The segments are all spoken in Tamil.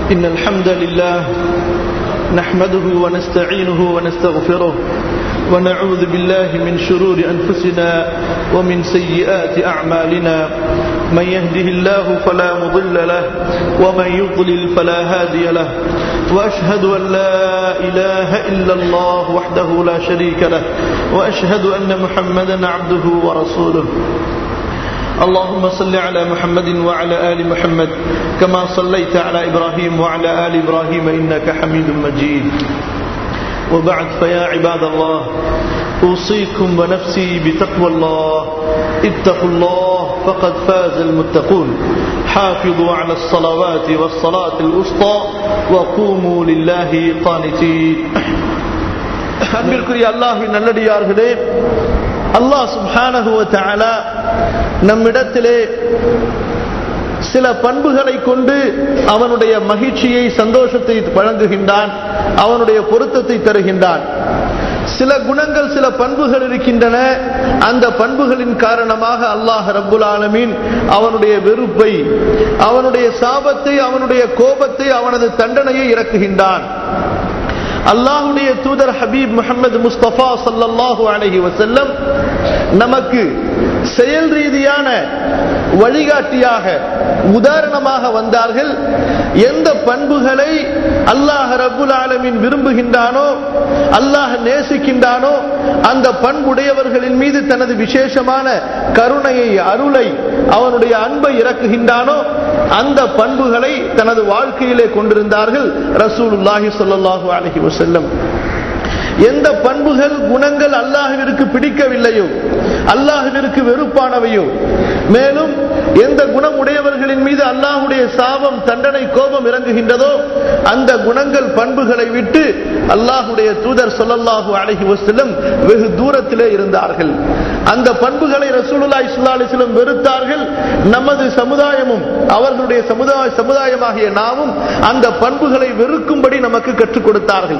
إن الحمد لله نحمده ونستعينه ونستغفره ونعوذ بالله من شرور أنفسنا ومن سيئات أعمالنا من يهده الله فلا مضل له ومن يضلل فلا هادي له وأشهد أن لا إله إلا الله وحده لا شريك له وأشهد أن محمدا عبده ورسوله اللهم صل على محمد وعلى آل محمد كما صليت على إبراهيم وعلى آل إبراهيم إنك حميد مجيد وبعد فيا عباد الله أوصيكم ونفسي بتقوى الله اتقوا الله فقد فاز المتقون حافظوا على الصلوات والصلاة الوسطى وقوموا لله قانتين அன்பிற்குரிய அல்லாஹின் நல்லடியார்களே அல்லாஹ் சுப்ஹானஹு தஆலா நம்மிடத்திலே சில பண்புகளை கொண்டு அவனுடைய மகிழ்ச்சியை சந்தோஷத்தை வழங்குகின்றான் அவனுடைய பொருத்தத்தை தருகின்றான் சில குணங்கள் சில பண்புகள் இருக்கின்றன அந்த பண்புகளின் காரணமாக அல்லாஹ் ரப்புல் ஆலமீன் அவனுடைய வெறுப்பை அவனுடைய சாபத்தை அவனுடைய கோபத்தை அவனது தண்டனையை இறக்குகின்றான் அல்லாஹுடைய தூதர் ஹபீப் முகமது முஸ்தபா சல்லாஹூ அலஹி வசல்லம் நமக்கு செயல் ரீதியான வழிகாட்டியாக உதாரணமாக வந்தார்கள் எந்த பண்புகளை அல்லாஹ் ரபுல் ஆலமின் விரும்புகின்றானோ அல்லாஹ் நேசிக்கின்றானோ அந்த பண்புடையவர்களின் மீது தனது விசேஷமான கருணையை அருளை அவனுடைய அன்பை இறக்குகின்றானோ அந்த பண்புகளை தனது வாழ்க்கையிலே கொண்டிருந்தார்கள் ரசூலுல்லாஹி சொல்லல்லாஹு அலஹி வசல்லம் எந்த பண்புகள் குணங்கள் அல்லாஹுவிற்கு பிடிக்கவில்லையோ அல்லாஹுவிற்கு வெறுப்பானவையோ மேலும் எந்த குணம் உடையவர்களின் மீது அல்லாஹுடைய சாபம் தண்டனை கோபம் இறங்குகின்றதோ அந்த குணங்கள் பண்புகளை விட்டு அல்லாஹுடைய தூதர் சொல்லல்லாஹு அழகி வசலம் வெகு தூரத்திலே இருந்தார்கள் அந்த பண்புகளை ரசூலுல்லா இஸ்லா அலிஸ்லம் வெறுத்தார்கள் நமது சமுதாயமும் அவர்களுடைய சமுதாய சமுதாயமாகிய நாமும் அந்த பண்புகளை வெறுக்கும்படி நமக்கு கற்றுக் கொடுத்தார்கள்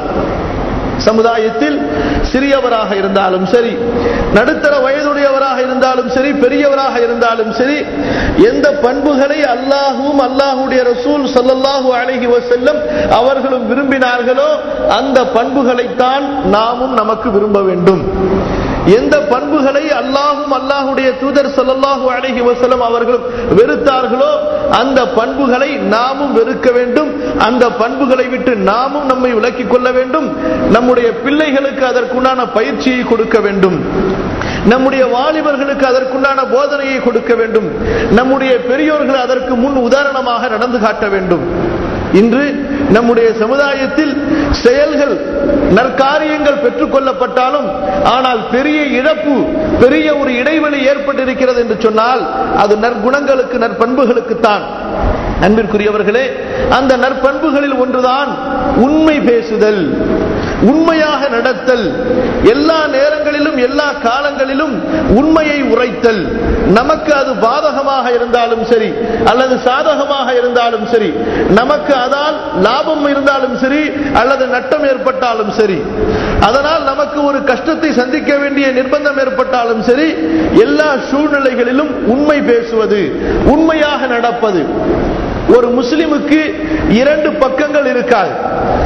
சமுதாயத்தில் சிறியவராக இருந்தாலும் சரி நடுத்தர வயதுடையவராக இருந்தாலும் சரி பெரியவராக இருந்தாலும் சரி எந்த பண்புகளை அல்லாஹும் அல்லாஹுடைய ரசூல் சல்லல்லாஹு அழகி செல்லும் அவர்களும் விரும்பினார்களோ அந்த பண்புகளைத்தான் நாமும் நமக்கு விரும்ப வேண்டும் எந்த பண்புகளை அல்லாஹும் அல்லாஹுடைய தூதர் சல்லாஹூ அழகி வசலம் அவர்களும் வெறுத்தார்களோ அந்த பண்புகளை நாமும் வெறுக்க வேண்டும் அந்த பண்புகளை விட்டு நாமும் நம்மை விலக்கிக் கொள்ள வேண்டும் நம்முடைய பிள்ளைகளுக்கு அதற்குண்டான பயிற்சியை கொடுக்க வேண்டும் நம்முடைய வாலிபர்களுக்கு அதற்குண்டான போதனையை கொடுக்க வேண்டும் நம்முடைய பெரியோர்கள் அதற்கு முன் உதாரணமாக நடந்து காட்ட வேண்டும் இன்று நம்முடைய சமுதாயத்தில் செயல்கள் நற்காரியங்கள் பெற்றுக் கொள்ளப்பட்டாலும் ஆனால் பெரிய இழப்பு பெரிய ஒரு இடைவெளி ஏற்பட்டிருக்கிறது என்று சொன்னால் அது நற்குணங்களுக்கு நற்பண்புகளுக்குத்தான் அன்பிற்குரியவர்களே அந்த நற்பண்புகளில் ஒன்றுதான் உண்மை பேசுதல் உண்மையாக நடத்தல் எல்லா நேரங்களிலும் எல்லா காலங்களிலும் உண்மையை உரைத்தல் நமக்கு அது பாதகமாக இருந்தாலும் சரி அல்லது சாதகமாக இருந்தாலும் சரி நமக்கு அதால் லாபம் இருந்தாலும் சரி அல்லது நட்டம் ஏற்பட்டாலும் சரி அதனால் நமக்கு ஒரு கஷ்டத்தை சந்திக்க வேண்டிய நிர்பந்தம் ஏற்பட்டாலும் சரி எல்லா சூழ்நிலைகளிலும் உண்மை பேசுவது உண்மையாக நடப்பது ஒரு முஸ்லிமுக்கு இரண்டு பக்கங்கள் இருக்காது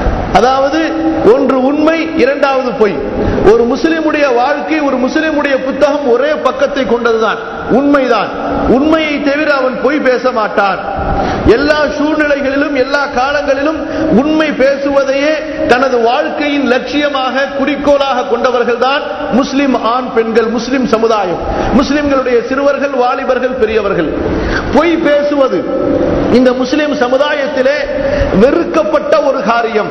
அதாவது ஒன்று உண்மை இரண்டாவது பொய் ஒரு முஸ்லிமுடைய வாழ்க்கை ஒரு முஸ்லிமுடைய புத்தகம் ஒரே பக்கத்தை கொண்டதுதான் உண்மைதான் உண்மையை தவிர அவன் பொய் பேச மாட்டான் எல்லா சூழ்நிலைகளிலும் எல்லா காலங்களிலும் உண்மை பேசுவதையே தனது வாழ்க்கையின் லட்சியமாக குறிக்கோளாக கொண்டவர்கள் தான் முஸ்லிம் ஆண் பெண்கள் முஸ்லிம் சமுதாயம் முஸ்லிம்களுடைய சிறுவர்கள் வாலிபர்கள் பெரியவர்கள் பொய் பேசுவது இந்த முஸ்லிம் சமுதாயத்திலே வெறுக்கப்பட்ட ஒரு காரியம்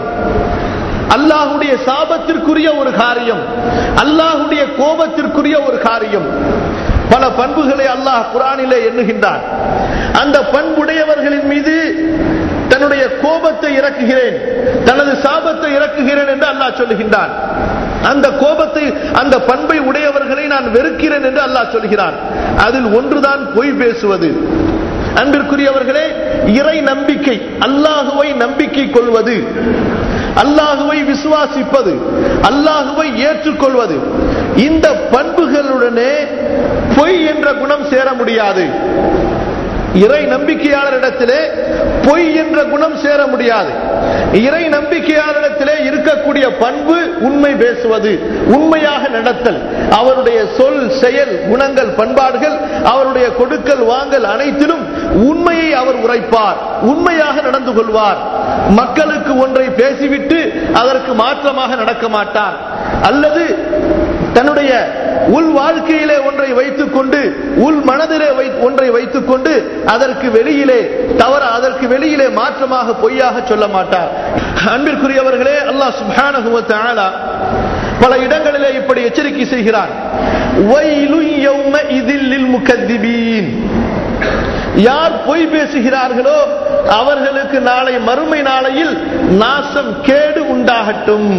அல்லாஹுடைய சாபத்திற்குரிய ஒரு காரியம் அல்லாஹுடைய கோபத்திற்குரிய ஒரு காரியம் பல பண்புகளை அல்லாஹ் குரானிலே எண்ணுகின்றான் அந்த பண்புடையவர்களின் மீது தன்னுடைய கோபத்தை இறக்குகிறேன் தனது சாபத்தை இறக்குகிறேன் என்று அல்லாஹ் சொல்லுகின்றான் அந்த கோபத்தை அந்த பண்பை உடையவர்களை நான் வெறுக்கிறேன் என்று அல்லாஹ் சொல்கிறான் அதில் ஒன்றுதான் பொய் பேசுவது அன்பிற்குரியவர்களே இறை நம்பிக்கை அல்லாஹுவை நம்பிக்கை கொள்வது அல்லாஹுவை விசுவாசிப்பது அல்லாஹுவை ஏற்றுக்கொள்வது இந்த பண்புகளுடனே பொய் என்ற குணம் சேர முடியாது இறை நம்பிக்கையாளரிடத்திலே பொய் என்ற குணம் சேர முடியாது இறை நம்பிக்கையாளரிடத்திலே இருக்கக்கூடிய பண்பு உண்மை பேசுவது உண்மையாக நடத்தல் அவருடைய சொல் செயல் குணங்கள் பண்பாடுகள் அவருடைய கொடுக்கல் வாங்கல் அனைத்திலும் உண்மையை அவர் உரைப்பார் உண்மையாக நடந்து கொள்வார் மக்களுக்கு ஒன்றை பேசிவிட்டு அதற்கு மாற்றமாக நடக்க மாட்டார் அல்லது தன்னுடைய உள் வாழ்க்கையிலே ஒன்றை வைத்துக் கொண்டு உள் மனதிலே ஒன்றை வைத்துக் கொண்டு அதற்கு வெளியிலே தவற அதற்கு வெளியிலே மாற்றமாக பொய்யாக சொல்ல மாட்டார் அன்பிற்குரியவர்களே அல்லாஹ் சுப்ஹானஹு வ தஆலா பல இடங்களிலே இப்படி எச்சரிக்கை செய்கிறார் வயலு யௌமஇதில் லில் முகத்திபீன் யார் பொய் பேசுகிறார்களோ அவர்களுக்கு நாளை மறுமை நாளையில் நாசம் கேடு உண்டாகட்டும்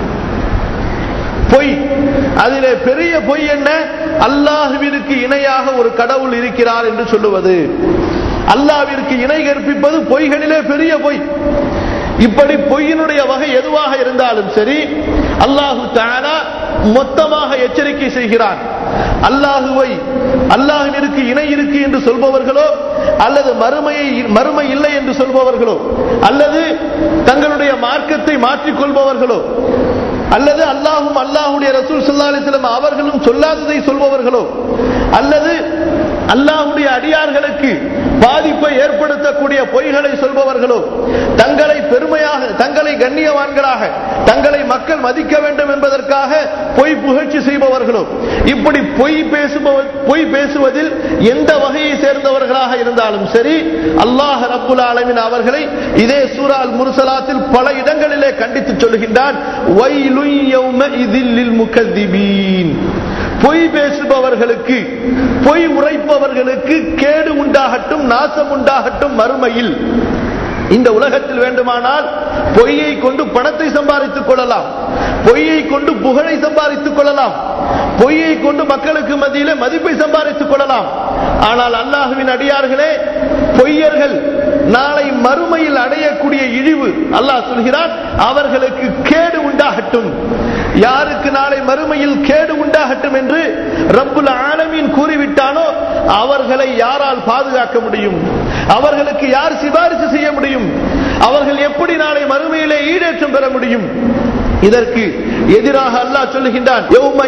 பொய் அதிலே பெரிய பொய் என்ன அல்லாஹுவிற்கு இணையாக ஒரு கடவுள் இருக்கிறார் என்று சொல்லுவது அல்லாவிற்கு இணை கற்பிப்பது பொய்களிலே பெரிய பொய் இப்படி பொய்யினுடைய வகை எதுவாக இருந்தாலும் சரி அல்லாஹு தானா மொத்தமாக எச்சரிக்கை செய்கிறான் அல்லாஹுவை அல்லாஹுவிற்கு இணை இருக்கு என்று சொல்பவர்களோ அல்லது மறுமையை மறுமை இல்லை என்று சொல்பவர்களோ அல்லது தங்களுடைய மார்க்கத்தை மாற்றிக் கொள்பவர்களோ அல்லது அல்லாஹும் அல்லாஹுடைய ரசூல் சல்லா அலிஸ்லாம் அவர்களும் சொல்லாததை சொல்பவர்களோ அல்லது அல்லாஹுடைய அடியார்களுக்கு பாதிப்பை ஏற்படுத்தக்கூடிய பொய்களை சொல்பவர்களோ தங்களை பெருமையாக தங்களை கண்ணியவான்களாக தங்களை மக்கள் மதிக்க வேண்டும் என்பதற்காக பொய் புகழ்ச்சி செய்பவர்களோ இப்படி பொய் பேசுபவர் பொய் பேசுவதில் எந்த வகையை சேர்ந்தவர்களாக இருந்தாலும் சரி அல்லாஹ் ரப்புல் ஆலமின் அவர்களை இதே சூரால் முர்சலாத்தில் பல இடங்களிலே கண்டித்து சொல்கின்றான் பொய் பேசுபவர்களுக்கு பொய் உரைப்பவர்களுக்கு கேடு உண்டாகட்டும் நாசம் உண்டாகட்டும் மறுமையில் இந்த உலகத்தில் வேண்டுமானால் பொய்யை கொண்டு பணத்தை சம்பாதித்துக் கொள்ளலாம் பொய்யை கொண்டு புகழை சம்பாதித்துக் கொள்ளலாம் பொய்யை கொண்டு மக்களுக்கு மத்தியிலே மதிப்பை சம்பாதித்துக் கொள்ளலாம் ஆனால் அல்லாஹுவின் அடியார்களே பொய்யர்கள் நாளை மறுமையில் அடையக்கூடிய இழிவு அல்லாஹ் சொல்கிறான் அவர்களுக்கு கேடு உண்டாகட்டும் யாருக்கு நாளை மறுமையில் கேடு உண்டாகட்டும் என்று ரப்புல் ஆலமீன் கூறிவிட்டானோ அவர்களை யாரால் பாதுகாக்க முடியும் அவர்களுக்கு யார் சிபாரிசு செய்ய முடியும் அவர்கள் எப்படி நாளை மறுமையிலே ஈடேற்றம் பெற முடியும் இதற்கு எதிராக அல்லாஹ் சொல்லுகின்றான்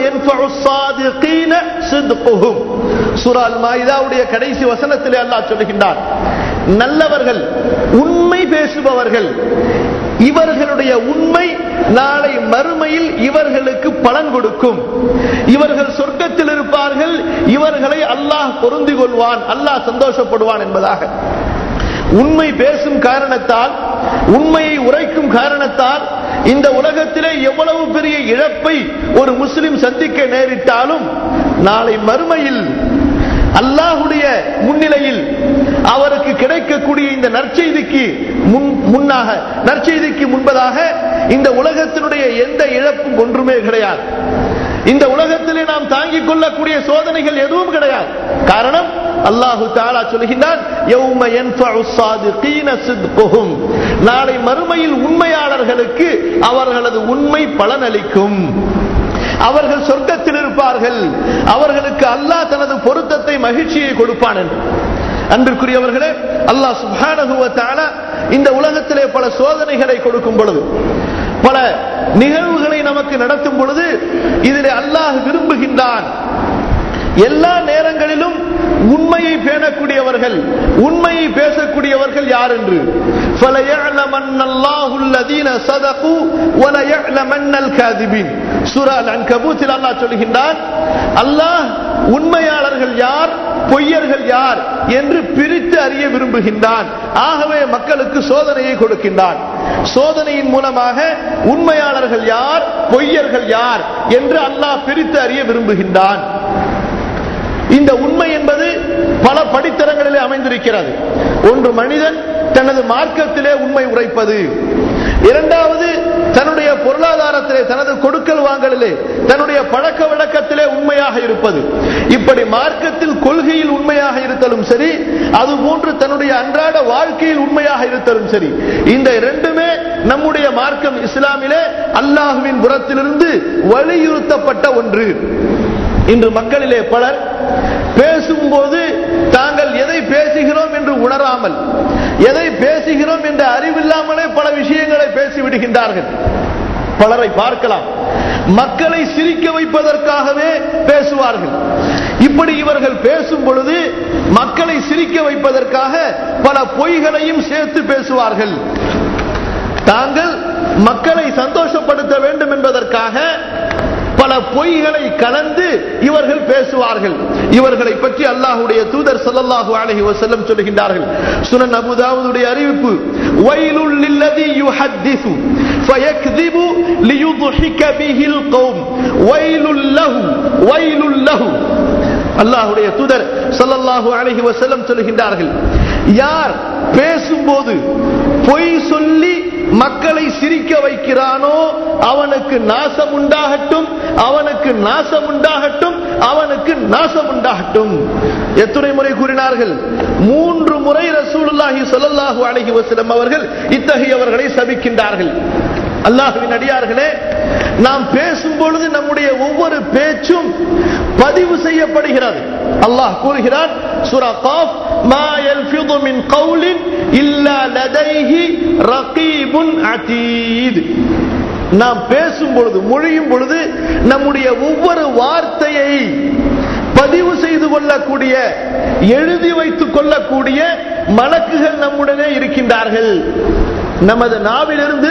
மாயிதாவுடைய கடைசி வசனத்திலே அல்லாஹ் சொல்லுகின்றான் நல்லவர்கள் உண்மை பேசுபவர்கள் இவர்களுடைய உண்மை நாளை மறுமையில் இவர்களுக்கு பலன் கொடுக்கும் இவர்கள் சொர்க்கத்தில் இருப்பார்கள் இவர்களை அல்லாஹ் பொருந்தி கொள்வான் அல்லாஹ் சந்தோஷப்படுவான் என்பதாக உண்மை பேசும் காரணத்தால் உண்மையை உரைக்கும் காரணத்தால் இந்த உலகத்திலே எவ்வளவு பெரிய இழப்பை ஒரு முஸ்லிம் சந்திக்க நேரிட்டாலும் நாளை மறுமையில் அல்லாஹுடைய முன்னிலையில் அவருக்கு கிடைக்கக்கூடிய இந்த நற்செய்திக்கு முன்னாக நற்செய்திக்கு முன்பதாக இந்த உலகத்தினுடைய எந்த இழப்பும் ஒன்றுமே கிடையாது இந்த உலகத்திலே நாம் தாங்கிக் கொள்ளக்கூடிய சோதனைகள் எதுவும் கிடையாது காரணம் அல்லாஹு தாலா சொல்கின்றான் நாளை மறுமையில் உண்மையாளர்களுக்கு அவர்களது உண்மை பலனளிக்கும் அவர்கள் சொர்க்கத்தில் இருப்பார்கள் அவர்களுக்கு அல்லாஹ் தனது பொருத்தத்தை மகிழ்ச்சியை கொடுப்பான் என்று அன்பிற்குரியவர்களே அல்லாஹ் சுபானகுவத்தான இந்த உலகத்திலே பல சோதனைகளை கொடுக்கும் பொழுது பல நிகழ்வுகளை நமக்கு நடத்தும் பொழுது இதில் அல்லாஹ் விரும்புகின்றான் எல்லா நேரங்களிலும் உண்மையை பேணக்கூடியவர்கள் உண்மையை பேசக்கூடியவர்கள் யார் என்று فَلَيَعْلَمَنَّ اللَّهُ الَّذِينَ صَدَقُوا وَلَيَعْلَمَنَّ الْكَاذِبِينَ சூரா அன்கபூத்தில் அல்லாஹ் சொல்கின்றான் அல்லாஹ் உண்மையாளர்கள் யார் பொய்யர்கள் யார் என்று பிரித்து அறிய விரும்புகின்றான் ஆகவே மக்களுக்கு சோதனையை கொடுக்கின்றான் சோதனையின் மூலமாக உண்மையாளர்கள் யார் பொய்யர்கள் யார் என்று அல்லாஹ் பிரித்து அறிய விரும்புகின்றான் இந்த உண்மை என்பது பல படித்தரங்களிலே அமைந்திருக்கிறது ஒன்று மனிதன் தனது மார்க்கத்திலே உண்மை உரைப்பது இரண்டாவது தன்னுடைய பொருளாதாரத்திலே தனது கொடுக்கல் வாங்கலிலே தன்னுடைய பழக்க வழக்கத்திலே உண்மையாக இருப்பது இப்படி மார்க்கத்தில் கொள்கையில் உண்மையாக இருத்தலும் சரி அது போன்று தன்னுடைய அன்றாட வாழ்க்கையில் உண்மையாக இருத்தலும் சரி இந்த இரண்டுமே நம்முடைய மார்க்கம் இஸ்லாமிலே அல்லாஹுவின் புறத்திலிருந்து வலியுறுத்தப்பட்ட ஒன்று இன்று மக்களிலே பலர் பேசும்போது தாங்கள் எதை பேசுகிறோம் என்று உணராமல் எதை பேசுகிறோம் என்ற அறிவில்லாமலே பல விஷயங்களை பேசிவிடுகின்றார்கள் பலரை பார்க்கலாம் மக்களை சிரிக்க வைப்பதற்காகவே பேசுவார்கள் இப்படி இவர்கள் பேசும் பொழுது மக்களை சிரிக்க வைப்பதற்காக பல பொய்களையும் சேர்த்து பேசுவார்கள் தாங்கள் மக்களை சந்தோஷப்படுத்த வேண்டும் என்பதற்காக பல பொய்களை கலந்து இவர்கள் பேசுவார்கள் இவர்களை பற்றி அல்லாஹுடைய தூதர் ஸல்லல்லாஹு அலைஹி வஸல்லம் சொல்கின்றார்கள் சுனன் அபூதாவுடைய அறிவிப்பு வயலுல் லில்லதி யுஹத்திஸு ஃபயக்திபு லியுضحك பிஹில் கௌம் வயலுல் லஹு வயலுல் லஹு அல்லாஹுடைய தூதர் ஸல்லல்லாஹு அலைஹி வஸல்லம் சொல்கின்றார்கள் யார் பேசும்போது பொய் சொல்லி மக்களை சிரிக்க வைக்கிறானோ அவனுக்கு நாசம் உண்டாகட்டும் அவனுக்கு நாசம் உண்டாகட்டும் அவனுக்கு நாசம் உண்டாகட்டும் எத்தனை முறை கூறினார்கள் மூன்று முறை ரசூலுல்லாஹி ஸல்லல்லாஹு அலைஹி வஸல்லம் அவர்கள் இத்தகையவர்களை சபிக்கின்றார்கள் அல்லாஹுவின் அடியார்களே நாம் பேசும் பொழுது நம்முடைய ஒவ்வொரு பேச்சும் பதிவு செய்யப்படுகிறது அல்லாஹ் கூறுகிறான் சூரா காஃப் மா யல்ஃபிது மின் கௌலின் இல்லா லதைஹி ரகீபுன் அதீத் நாம் பேசும் பொழுது மொழியும் பொழுது நம்முடைய ஒவ்வொரு வார்த்தையை பதிவு செய்து கொள்ளக்கூடிய எழுதி வைத்துக் கொள்ளக்கூடிய மலக்குகள் நம்முடனே இருக்கின்றார்கள் நமது நாவிலிருந்து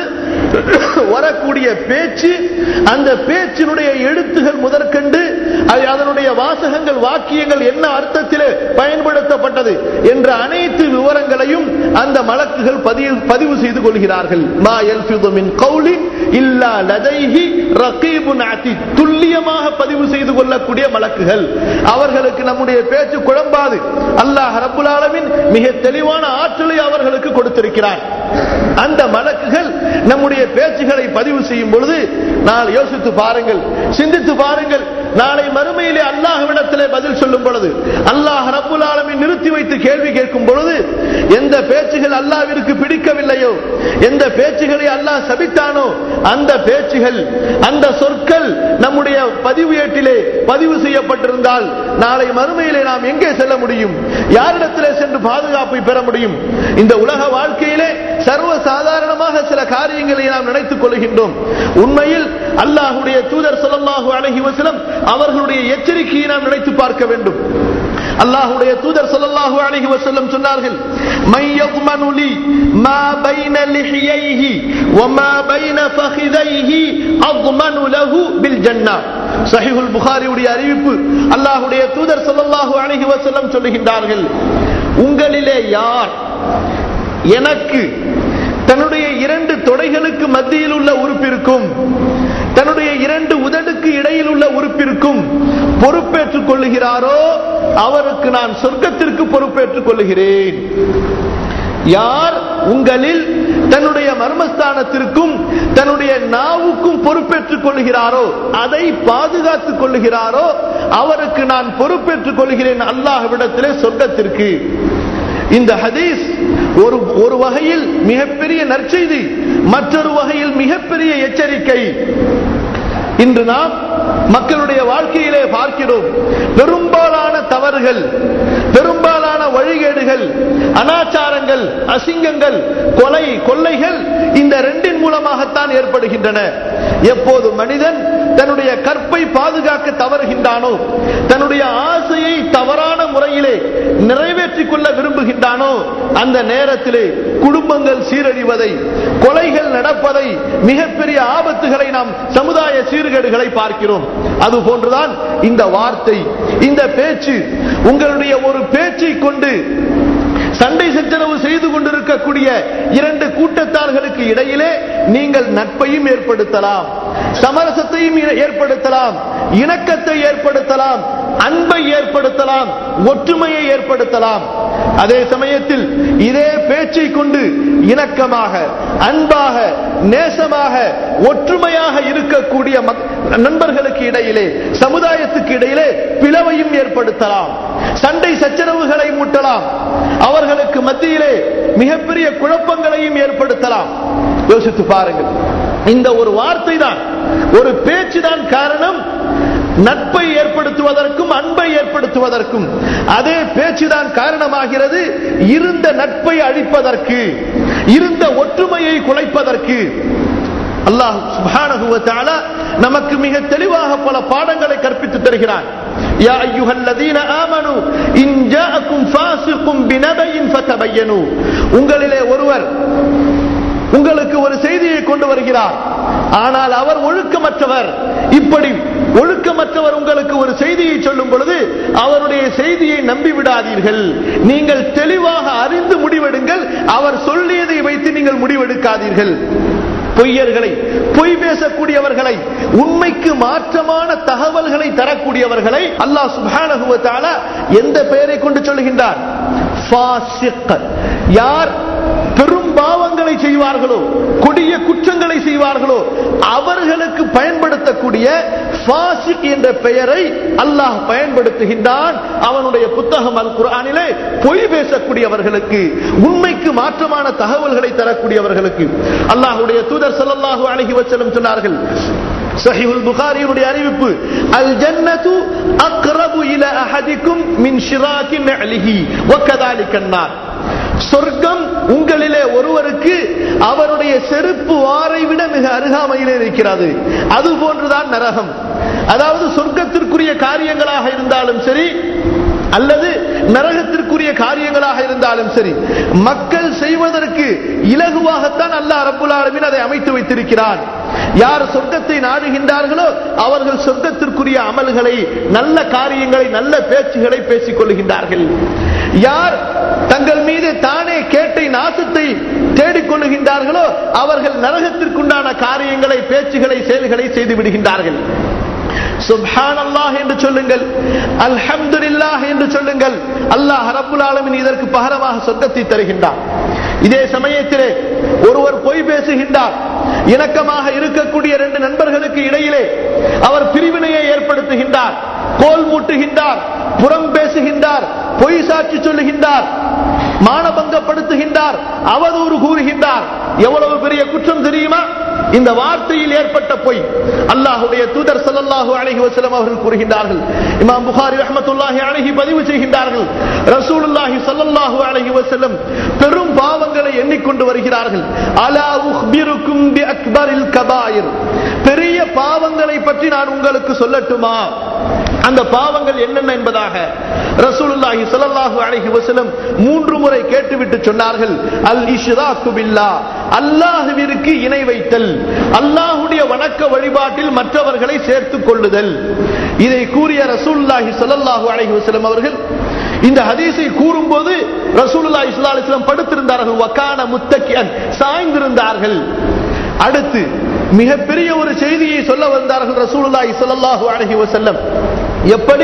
வரக்கூடிய பேச்சு அந்த பேச்சினுடைய எழுத்துகள் முதற்கண்டு அது அதனுடைய வாசகங்கள் வாக்கியங்கள் என்ன அர்த்தத்திலே பயன்படுத்தப்பட்டது என்ற அனைத்து விவரங்களையும் அந்த மலக்குகள் பதிவு பதிவு செய்து கொள்கிறார்கள் மா யல்ஃபிது மின் கௌலின் இல்லா லதைஹி ரகீபுன் அதீத் துல்லியமாக பதிவு செய்து கொள்ளக்கூடிய மலக்குகள் அவர்களுக்கு நம்முடைய பேச்சு குழம்பாது அல்லாஹ் ரப்புல் ஆலமீன் மிக தெளிவான ஆற்றலை அவர்களுக்கு கொடுத்திருக்கிறார் அந்த மலக்குகள் நம்முடைய பேச்சுகளை பதிவு செய்யும் பொழுது நான் யோசித்து பாருங்கள் சிந்தித்து பாருங்கள் நாளை மறுமையிலே அல்லாஹ்விடத்திலே பதில் சொல்லும் பொழுது அல்லாஹ் ரப்புல் ஆலமீன் நிறுத்தி வைத்து கேள்வி கேட்கும் பொழுது எந்த பேச்சுகள் அல்லாஹ்விற்கு பிடிக்கவில்லையோ எந்த பேச்சுகளை அல்லாஹ் சபித்தானோ அந்த பேச்சுகள் அந்த சொற்கள் நம்முடைய பதிவு ஏட்டிலே பதிவு செய்யப்பட்டிருந்தால் நாளை மறுமையிலே நாம் எங்கே செல்ல முடியும் யாரிடத்திலே சென்று பாதுகாப்பை பெற முடியும் இந்த உலக வாழ்க்கையிலே சர்வ சாதாரணமாக சில காரியங்களை நாம் நினைத்துக் கொள்கின்றோம் உண்மையில் அல்லாஹுடைய தூதர் ஸல்லல்லாஹு அலைஹி வஸல்லம் அவர்களுடைய எச்சரிக்கையை நாம் நினைத்து பார்க்க வேண்டும் அல்லாஹுடைய தூதர் ஸல்லல்லாஹு அலைஹி வஸல்லம் சொன்னார்கள் மை யضمن لي ما بين لحييه وما بين فخذيه اضمن له بالجنه சஹீஹுல் புகாரியுடைய அறிவிப்பு அல்லாஹுடைய தூதர் ஸல்லல்லாஹு அலைஹி வஸல்லம் சொல்லுகின்றார்கள் உங்களிலே யார் எனக்கு தன்னுடைய இரண்டு தொடைகளுக்கு மத்தியில் உள்ள உறுப்பிற்கும் தன்னுடைய இரண்டு உதடுக்கு இடையில் உள்ள உறுப்பிற்கும் பொறுப்பேற்றுக் கொள்ளுகிறாரோ அவருக்கு நான் சொர்க்கத்திற்கு பொறுப்பேற்றுக் கொள்ளுகிறேன் யார் உங்களில் தன்னுடைய மர்மஸ்தானத்திற்கும் தன்னுடைய நாவுக்கும் பொறுப்பேற்றுக் கொள்கிறாரோ அதை பாதுகாத்துக் கொள்ளுகிறாரோ அவருக்கு நான் பொறுப்பேற்றுக் கொள்கிறேன் அல்லாஹ்விடத்திலே சொர்க்கத்திற்கு இந்த ஹதீஸ் ஒரு ஒரு வகையில் மிகப்பெரிய நற்செய்தி மற்றொரு வகையில் மிகப்பெரிய எச்சரிக்கை இன்று நாம் மக்களுடைய வாழ்க்கையிலே பார்க்கிறோம் பெரும்பாலான தவறுகள் பெரும்பாலான வழிகேடுகள் அனாச்சாரங்கள் அசிங்கங்கள் கொலை கொள்ளைகள் இந்த ரெண்டின் மூலமாகத்தான் ஏற்படுகின்றன எப்போது மனிதன் தன்னுடைய கற்பை பாதுகாக்க தவறுகின்றானோ தன்னுடைய ஆசையை தவறான முறையிலே நிறைவேற்றிக் கொள்ள விரும்புகின்றானோ அந்த நேரத்திலே குடும்பங்கள் சீரழிவதை கொலைகள் நடப்பதை மிகப்பெரிய ஆபத்துகளை நாம் சமுதாய சீர்கேடுகளை பார்க்கிறோம் அது போன்றுதான் இந்த வார்த்தை இந்த பேச்சு உங்களுடைய ஒரு பேச்சை கொண்டு சண்டை சச்சரவு செய்து கொண்டிருக்கக்கூடிய இரண்டு கூட்டத்தார்களுக்கு இடையிலே நீங்கள் நட்பையும் ஏற்படுத்தலாம் சமரசத்தையும் ஏற்படுத்தலாம் இணக்கத்தை ஏற்படுத்தலாம் அன்பை ஏற்படுத்தலாம் ஒற்றுமையை ஏற்படுத்தலாம் அதே சமயத்தில் இதே பேச்சை கொண்டு இணக்கமாக அன்பாக நேசமாக ஒற்றுமையாக இருக்கக்கூடிய நண்பர்களுக்கு இடையிலே சமுதாயத்துக்கு இடையிலே பிளவையும் ஏற்படுத்தலாம் சண்டை சச்சரவுகளை மூட்டலாம் அவர்களுக்கு மத்தியிலே மிகப்பெரிய குழப்பங்களையும் ஏற்படுத்தலாம் யோசித்து பாருங்கள் இந்த ஒரு வார்த்தை தான் ஒரு பேச்சு தான் காரணம் நட்பை ஏற்படுத்துவதற்கும் அன்பை ஏற்படுத்த ஏற்படுத்துவதற்கும் அதே பேச்சுதான் காரணமாகிறது இருந்த நட்பை அழிப்பதற்கு இருந்த ஒற்றுமையை குலைப்பதற்கு அல்லாஹ் சுப்ஹானஹு வ தஆலா நமக்கு மிக தெளிவாக பல பாடங்களை கற்பித்து தருகிறான் யா அய்யுஹல்லதீன ஆமனு இன் ஜாஅக்கும் ஃபாஸிகும் பினபையின் ஃபதபையனு உங்களிலே ஒருவர் உங்களுக்கு ஒரு செய்தியை கொண்டு வருகிறார் ஆனால் அவர் ஒழுக்கமற்றவர் இப்படி ஒழுக்கமற்றவர் உங்களுக்கு ஒரு செய்தியை சொல்லும் பொழுது அவருடைய செய்தியை நம்பி விடாதீர்கள் நீங்கள் தெளிவாக அறிந்து முடிவெடுங்கள் அவர் சொல்லியதை வைத்து நீங்கள் முடிவெடுக்காதீர்கள் பொய்யர்களை பொய் பேசக்கூடியவர்களை உண்மைக்கு மாற்றமான தகவல்களை தரக்கூடியவர்களை அல்லாஹ் சுப்ஹானஹு வ தஆலா எந்த பெயரை கொண்டு சொல்லுகின்றார் ஃபாசிக் யார் பெரும் பாவங்களை செய்வார்களோ கொடிய குற்றங்களை செய்வார்களோ அவர்களுக்கு பயன்படுத்தக்கூடிய ஃபாசிக் என்ற பெயரை அல்லாஹ் பயன்படுத்துகின்றான் அவனுடைய புத்தகம் அல் குர்ஆனிலே பொய் பேசக்கூடியவர்களுக்கு உண்மைக்கு மாற்றமான தகவல்களை தரக்கூடியவர்களுக்கு அல்லாஹ்வுடைய தூதர் ஸல்லல்லாஹு அலைஹி வஸல்லம் சொன்னார்கள் சஹீஹுல் புகாரியுடைய அறிவிப்பு அல் ஜன்னத்து அக்ரபு இல அஹதிக்கும் மின் ஷிராகி நஅலிஹி வகதாலிக அன்னார் சொர்க்கம் உங்களிலே ஒருவருக்கு அவருடைய செருப்பு வாரை விட மிக அருகாமையிலே இருக்கிறது அது போன்றுதான் நரகம் அதாவது சொர்க்கத்திற்குரிய காரியங்களாக இருந்தாலும் சரி அல்லது நரகத்திற்குரிய காரியங்களாக இருந்தாலும் சரி மக்கள் செய்வதற்கு இலகுவாகத்தான் அல்லாஹ் ரப்புல் ஆலமீன் அதை அமைத்து வைத்திருக்கிறான் யார் சொர்க்கத்தை நாடுகின்றார்களோ அவர்கள் சொர்க்கத்திற்குரிய அமல்களை நல்ல காரியங்களை நல்ல பேச்சுகளை பேசிக் கொள்கின்றார்கள் யார் தங்கள் மீது தானே கேட்டை நாசத்தை தேடிக் கொள்ளுகின்றார்களோ அவர்கள் நரகத்திற்குண்டான காரியங்களை பேச்சுகளை செயல்களை செய்து விடுகின்றார்கள் சுப்ஹானல்லாஹ் என்று சொல்லுங்கள் அல்ஹம்துலில்லாஹ் என்று சொல்லுங்கள் அல்லாஹ் ரப்புல் ஆலமீன் இதற்கு பகரமாக சொர்க்கத்தை தருகின்றார் இதே சமயத்திலே ஒருவர் பொய் பேசுகின்றார் இணக்கமாக இருக்கக்கூடிய ரெண்டு நண்பர்களுக்கு இடையிலே அவர் பிரிவினையை ஏற்படுத்துகின்றார் கோல் மூட்டுகின்றார் புறம் பேசுகின்றார் பொய் சாட்சி சொல்லுகின்றார் மானபங்கப்படுத்துகின்றார் அவதூறு கூறுகின்றார் எவ்வளவு பெரிய குற்றம் தெரியுமா இந்த வார்த்தையில் ஏற்பட்ட பொய் அல்லாஹுடைய தூதர் ஸல்லல்லாஹு அலைஹி வஸல்லம் அவர்கள் கூறுகின்றார்கள் இமாம் புகாரி ரஹ்மத்துல்லாஹி அலைஹி பதிவு செய்கின்றார்கள் ரசூலுல்லாஹி ஸல்லல்லாஹு அலைஹி வஸல்லம் பெரும் பாவங்களை எண்ணிக்கொண்டு வருகிறார்கள் அலா உஹ்பிருக்கும் பி அக்பரில் கபாயிர் பெரிய பாவங்களை பற்றி நான் உங்களுக்கு சொல்லட்டுமா அந்த பாவங்கள் என்னென்ன என்பதாக ரசூலுல்லாஹி ஸல்லல்லாஹு அலைஹி வஸல்லம் மூன்று முறை கேட்டுவிட்டு சொன்னார்கள் அல் இஷ்ராக்கு பில்லாஹ் அல்லாஹ்விற்கு இணை வைத்தல் அல்லாஹ்வுடைய வணக்க வழிபாட்டில் மற்றவர்களை சேர்த்துக் கொள்ளுதல் இதை கூறிய ரசூலுல்லாஹி ஸல்லல்லாஹு அலைஹி வஸல்லம் அவர்கள் இந்த ஹதீஸை கூறும்போது ரசூலுல்லாஹி ஸல்லல்லாஹு அலைஹி வஸல்லம் படுத்திருந்தார்கள் வகான முத்தக்கியன் சாய்ந்திருந்தார்கள் அடுத்து மிகப்பெரிய ஒரு செய்தியை சொல்ல வந்தார்கள் ரசூலுல்லாஹி ஸல்லல்லாஹு அலைஹி வஸல்லம் எப்படி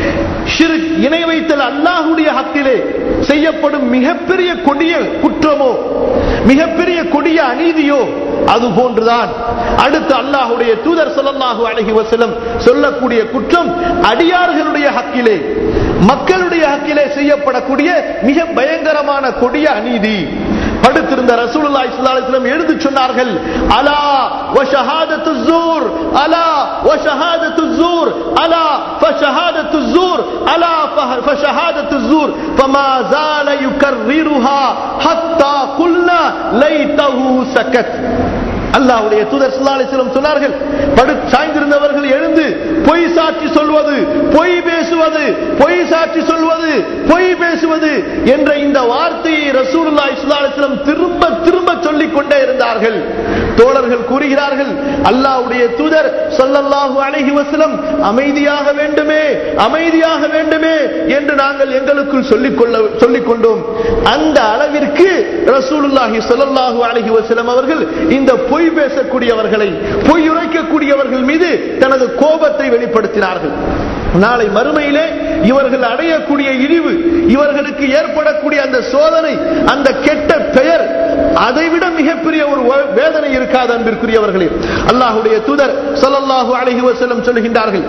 ஷிர்க் இணை வைத்தல் அல்லாஹ்வுடைய ஹக்கிலே செய்யப்படும் மிகப்பெரிய கொடிய குற்றமோ மிகப்பெரிய கொடிய அநீதியோ அது போன்றுதான் அடுத்து அல்லாஹ்வுடைய தூதர் ஸல்லல்லாஹு அலைஹி வஸல்லம் சொல்லக்கூடிய குற்றம் அடியார்களுடைய ஹக்கிலே மக்களுடைய ஹக்கிலே செய்யப்படக்கூடிய மிக பயங்கரமான கொடிய அநீதி படுத்திருந்த ரசூலுல்லாஹி ஸல்லல்லாஹு அலைஹி வஸல்லம் எழுந்து சொன்னார்கள் அலா வ ஷஹாதத்து ஸூர் அலா வ ஷஹாதத்து ஸூர் அலா ஃப ஷஹாதத்து ஸூர் அலா ஃப ஷஹாதத்து ஸூர் ஃபமா زال يكررها حتى قلنا ليته سكت அல்லாஹ்வுடைய தூதர் ஸல்லல்லாஹு அலைஹி வஸல்லம் சொன்னார்கள் படு சாய்ந்திருந்தவர்கள் எழுந்து பொய் சாட்சி சொல்வது பொய் பேசுவது பொய் சாட்சி சொல்வது பொய் பேசுவது என்ற இந்த வார்த்தையை ரசூலுல்லாஹி ஸல்லல்லாஹு அலைஹி வஸல்லம் திரும்ப திரும்ப சொல்லிக் கொண்டே இருந்தார்கள் தோழர்கள் கூறுகிறார்கள் அல்லாஹ்வுடைய தூதர் ஸல்லல்லாஹு அலைஹி வஸல்லம் அமைதியாக வேண்டுமே அமைதியாக வேண்டுமே என்று நாங்கள் எங்களுக்குள் சொல்லிக் கொள்ள சொல்லிக் கொண்டோம் அந்த அளவிற்கு ரசூலுல்லாஹி ஸல்லல்லாஹு அலைஹி வஸல்லம் அவர்கள் இந்த பொய் பேசக்கூடியவர்களை பொய் உரைக்கக்கூடியவர்கள் மீது தனது கோபத்தை வெளிப்படுத்தினார்கள் நாளை மறுமையிலே இவர்கள் அடையக்கூடிய இழிவு இவர்களுக்கு ஏற்படக்கூடிய அந்த சோதனை அந்த கெட்ட பெயர் அதைவிட மிகப்பெரிய ஒரு வ- வேதனை இருக்காது அன்பிற்குரியவர்களே அல்லாஹ்வுடைய தூதர் ஸல்லல்லாஹு அலைஹி வஸல்லம் சொல்கின்றார்கள்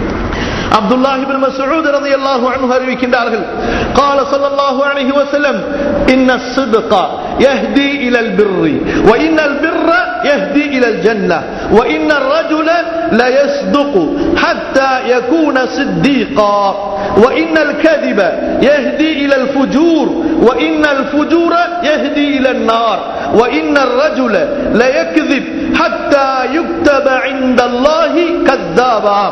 அப்துல்லாஹி பின் மஸ்ஊத் ரலியல்லாஹு அன்ஹு அறிவிக்கின்றார்கள் قال صلى الله عليه وسلم ان الصدق يهدي إلى البر وإن البر يهدي إلى الجنة وإن الرجل ليصدق حتى يكون صديقا وإن الكذب يهدي إلى الفجور وإن الفجور يهدي إلى النار وإن الرجل ليكذب حتى يكتب عند الله كذابا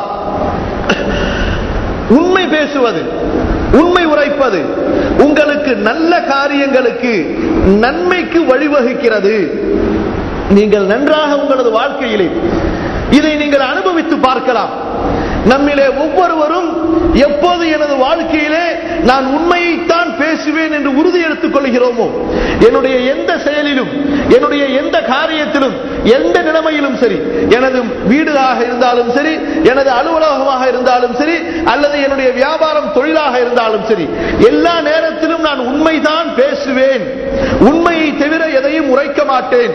உண்மை பேசுவது உண்மை உரைப்பது உங்களுக்கு நல்ல காரியங்களுக்கு நன்மைக்கு வழிவகுக்கிறது நீங்கள் நன்றாக உங்களது வாழ்க்கையிலே இதை நீங்கள் அனுபவித்து பார்க்கலாம் நம்மிலே ஒவ்வொருவரும் எப்போது எனது வாழ்க்கையிலே நான் உண்மையைத்தான் பேசுவேன் என்று உறுதி எடுத்துக் கொள்கிறோமோ என்னுடைய எந்த செயலிலும் என்னுடைய எந்த காரியத்திலும் எந்த நிலைமையிலும் சரி எனது வீடாக இருந்தாலும் சரி எனது அலுவலகமாக இருந்தாலும் சரி அல்லது என்னுடைய வியாபாரம் தொழிலாக இருந்தாலும் சரி எல்லா நேரத்திலும் நான் உண்மைதான் பேசுவேன் உண்மையை தவிர எதையும் உரைக்க மாட்டேன்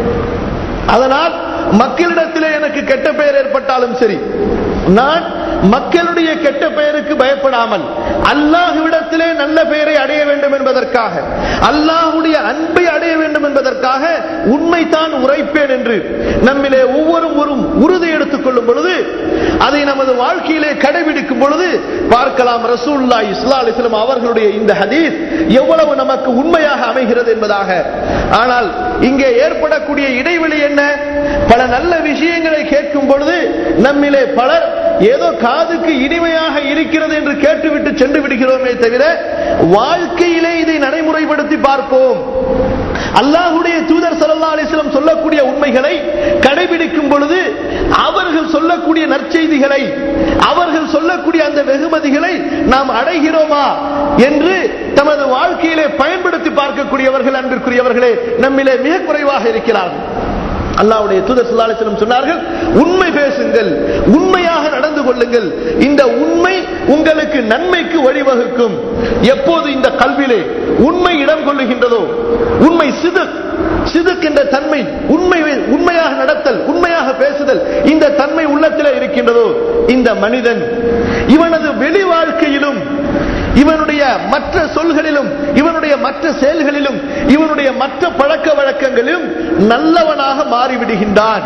அதனால் மக்களிடத்திலே எனக்கு கெட்ட பெயர் ஏற்பட்டாலும் சரி நான் மக்களுடைய கெட்ட பெயருக்கு பயப்படாமல் அல்லாஹுவிடத்திலே நல்ல பெயரை அடைய வேண்டும் என்பதற்காக அல்லாஹுடைய அன்பை அடைய வேண்டும் என்பதற்காக உண்மைதான் உரைப்பேன் என்று நம்மிலே ஒவ்வொருவரும் உறுதி எடுத்துக் கொள்ளும் பொழுது அதை நமது வாழ்க்கையிலே கடைபிடிக்கும் பொழுது பார்க்கலாம் ரசூல்லா இஸ்லா அலிஸ்லாம் அவர்களுடைய இந்த ஹதீஸ் எவ்வளவு நமக்கு உண்மையாக அமைகிறது என்பதாக ஆனால் இங்கே ஏற்படக்கூடிய இடைவெளி என்ன பல நல்ல விஷயங்களை கேட்கும் பொழுது நம்மிலே பலர் ஏதோ காதுக்கு இனிமையாக இருக்கிறது என்று கேட்டுவிட்டு சென்று விடுகிறோமே தவிர வாழ்க்கையிலே இதை நடைமுறைப்படுத்தி பார்ப்போம் அல்லாஹுடைய தூதர் சல்லா அலிஸ்லம் சொல்லக்கூடிய உண்மைகளை கடைபிடிக்கும் பொழுது அவர்கள் சொல்லக்கூடிய நற்செய்திகளை அவர்கள் சொல்லக்கூடிய அந்த வெகுமதிகளை நாம் அடைகிறோமா என்று தமது வாழ்க்கையிலே பயன்படுத்தி பார்க்கக்கூடியவர்கள் அன்பிற்குரியவர்களே நம்மிலே மிக குறைவாக இருக்கிறார்கள் அல்லாவுடைய தூதர் சுல்லாலிசனம் சொன்னார்கள் உண்மை பேசுங்கள் உண்மையாக நடந்து கொள்ளுங்கள் இந்த உண்மை உங்களுக்கு நன்மைக்கு வழிவகுக்கும் எப்போது இந்த கல்வியிலே உண்மை இடம் கொள்ளுகின்றதோ உண்மை சிது சிதுக்கின்ற தன்மை உண்மை உண்மையாக நடத்தல் உண்மையாக பேசுதல் இந்த தன்மை உள்ளத்திலே இருக்கின்றதோ இந்த மனிதன் இவனது வெளி வாழ்க்கையிலும் இவனுடைய மற்ற சொல்களிலும் இவனுடைய மற்ற செயல்களிலும் இவனுடைய மற்ற பழக்க வழக்கங்களிலும் நல்லவனாக மாறிவிடுகின்றான்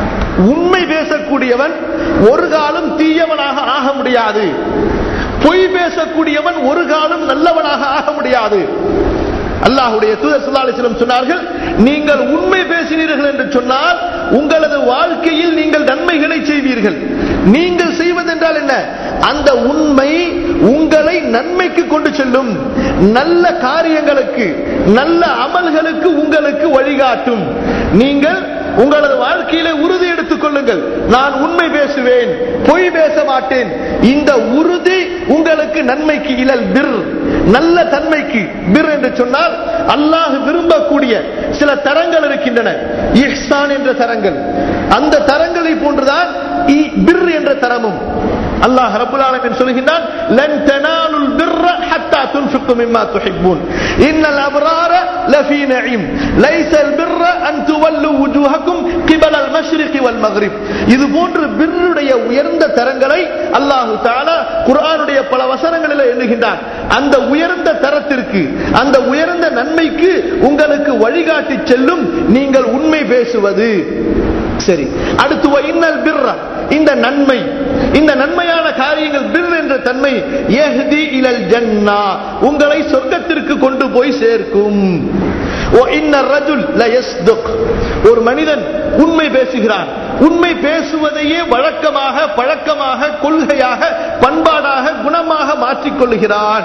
உண்மை பேசக்கூடியவன் ஒரு காலம் தீயவனாக ஆக முடியாது பொய் பேசக்கூடியவன் ஒரு காலம் நல்லவனாக ஆக முடியாது அல்லாஹுடைய தூதர் சுல்லாலிசிலம் சொன்னார்கள் நீங்கள் உண்மை பேசினீர்கள் என்று சொன்னால் உங்களது வாழ்க்கையில் நீங்கள் நன்மைகளை செய்வீர்கள் நீங்கள் செய்வதென்றால் என்ன அந்த உண்மை உங்களை நன்மைக்கு கொண்டு செல்லும் நல்ல காரியங்களுக்கு நல்ல அமல்களுக்கு உங்களுக்கு வழிகாட்டும் நீங்கள் உங்களது வாழ்க்கையிலே உறுதி எடுத்துக் கொள்ளுங்கள் நான் உண்மை பேசுவேன் பொய் பேச மாட்டேன் இந்த உறுதி உங்களுக்கு நன்மைக்கு இழல் பிர் நல்ல தன்மைக்கு பிர் என்று சொன்னால் அல்லாஹ் விரும்பக்கூடிய சில தரங்கள் இருக்கின்றன இஹ்சான் என்ற தரங்கள் அந்த தரங்களை போன்றுதான் பிர் என்ற தரமும் அல்லாஹ் ரபுல் ஆலமின் சொல்கின்றான் லன் தனாலுல் பிர்ர ஹத்தா துன்ஃபிகு மிம்மா துஹிப்பூன் இன்னல் அப்ரார லஃபீ நஈம் லைஸல் பிர்ர அன் துவல்லு வுஜூஹக்கும் கிபல் அல் மஷ்ரிகி வல் மக்ரிப் இது போன்று பிர்ருடைய உயர்ந்த தரங்களை அல்லாஹ் தஆலா குர்ஆனுடைய பல வசனங்களில் எண்ணுகின்றான் அந்த உயர்ந்த தரத்திற்கு அந்த உயர்ந்த நன்மைக்கு உங்களுக்கு வழிகாட்டி செல்லும் நீங்கள் உண்மை பேசுவது சரி அடுத்து இன்னல் பிர்ரா இந்த நன்மை இந்த நன்மையான காரியங்கள் பிர் என்ற தன்மை ஏஹ்தி இலல் ஜன்னா உங்களை சொர்க்கத்திற்கு கொண்டு போய் சேர்க்கும் ஒரு மனிதன் உண்மை பேசுகிறான் உண்மை பேசுவதையே வழக்கமாக பழக்கமாக கொள்கையாக பண்பாடாக குணமாக மாற்றிக்கொள்கிறான்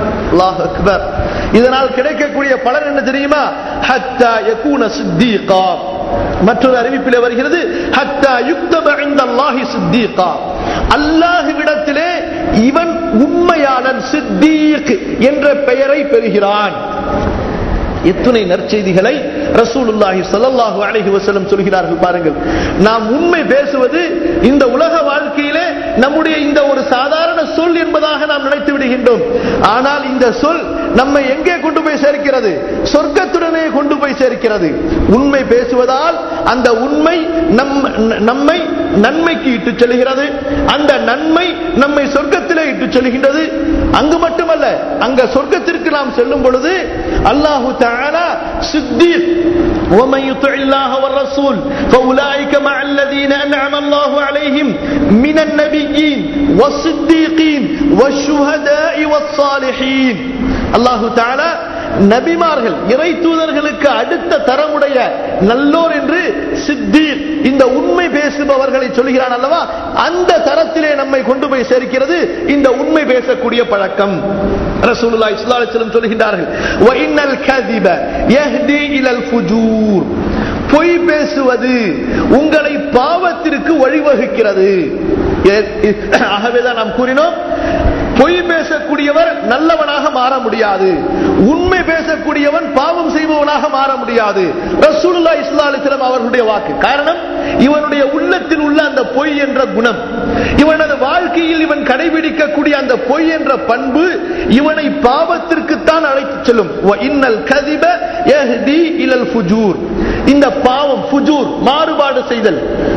இதனால் கிடைக்கக்கூடிய பலன் என்ன தெரியுமா ஹத்தா யகூன சித்தீகா மற்றொரு அறிவிப்பிலே வருகிறது ஹத்தா யுக்தப இந்தல்லாஹி சித்தீகா அல்லாஹ்விடத்திலே இவன் உண்மையாளன் சித்தீக் என்ற பெயரை பெறுகிறான் எத்தனை நற்செய்திகளை ரசூலுல்லாஹி ஸல்லல்லாஹு அலைஹி வஸல்லம் சொல்கிறார்கள் பாருங்கள் நாம் உண்மை பேசுவது இந்த உலக வாழ்க்கையிலே நம்முடைய இந்த ஒரு சாதாரண சொல் என்பதாக நாம் நினைத்து விடுகின்றோம் ஆனால் இந்த சொல் நம்மை எங்கே கொண்டு போய் சேர்க்கிறது சொர்க்கத்துடனே கொண்டு போய் சேர்க்கிறது உண்மை பேசுவதால் அந்த உண்மை நம் நம்மை நன்மைக்கு இட்டு செல்கிறது அந்த நன்மை நம்மை சொர்க்கத்திலே இட்டு செல்கின்றது அங்கு மட்டுமல்ல அங்க சொர்க்கத்திற்கு நாம் செல்லும் பொழுது அல்லாஹு தஆலா சித்தீக் ومن يطع الله والرسول فاولئك مع الذين انعم الله عليهم من النبيين والصديقين والشهداء والصالحين அல்லாஹு தாலா நபிமார்கள் இறை தூதர்களுக்கு அடுத்த தரமுடைய நல்லோர் என்று சித்தீர் இந்த உண்மை பேசுபவர்களை சொல்கிறான் அல்லவா அந்த தரத்திலே நம்மை கொண்டு போய் சேர்க்கிறது இந்த உண்மை பேசக்கூடிய பழக்கம் ரசூலுல்லாஹி ஸல்லல்லாஹு அலைஹி வஸல்லம் சொல்கின்றார்கள் வ இன்னல் கதிப யஹ்தி இலல் ஃபுஜூர் பொய் பேசுவது உங்களை பாவத்திற்கு வழிவகுக்கிறது ஆகவேதான் நாம் கூறினோம் பொய் பேசக்கூடியவர் நல்லவனாக மாற முடியாது உண்மை பேசக்கூடியவன் பாவம் செய்பவனாக மாற முடியாது ரசூலுல்லா இஸ்லா அலிஸ்லாம் அவர்களுடைய வாக்கு காரணம் இவனுடைய உள்ளத்தில் உள்ள அந்த பொய் என்ற குணம் இவனது வாழ்க்கையில் இவன் கடைபிடிக்கக்கூடிய அந்த பொய் என்ற பண்பு இவனை பாவத்திற்குத்தான் அழைத்து செல்லும் இன்னல் கதிப யஹ்தி இலல் ஃபுஜூர் இந்த பாவம் ஃபுஜூர் மாறுபாடு செய்தல்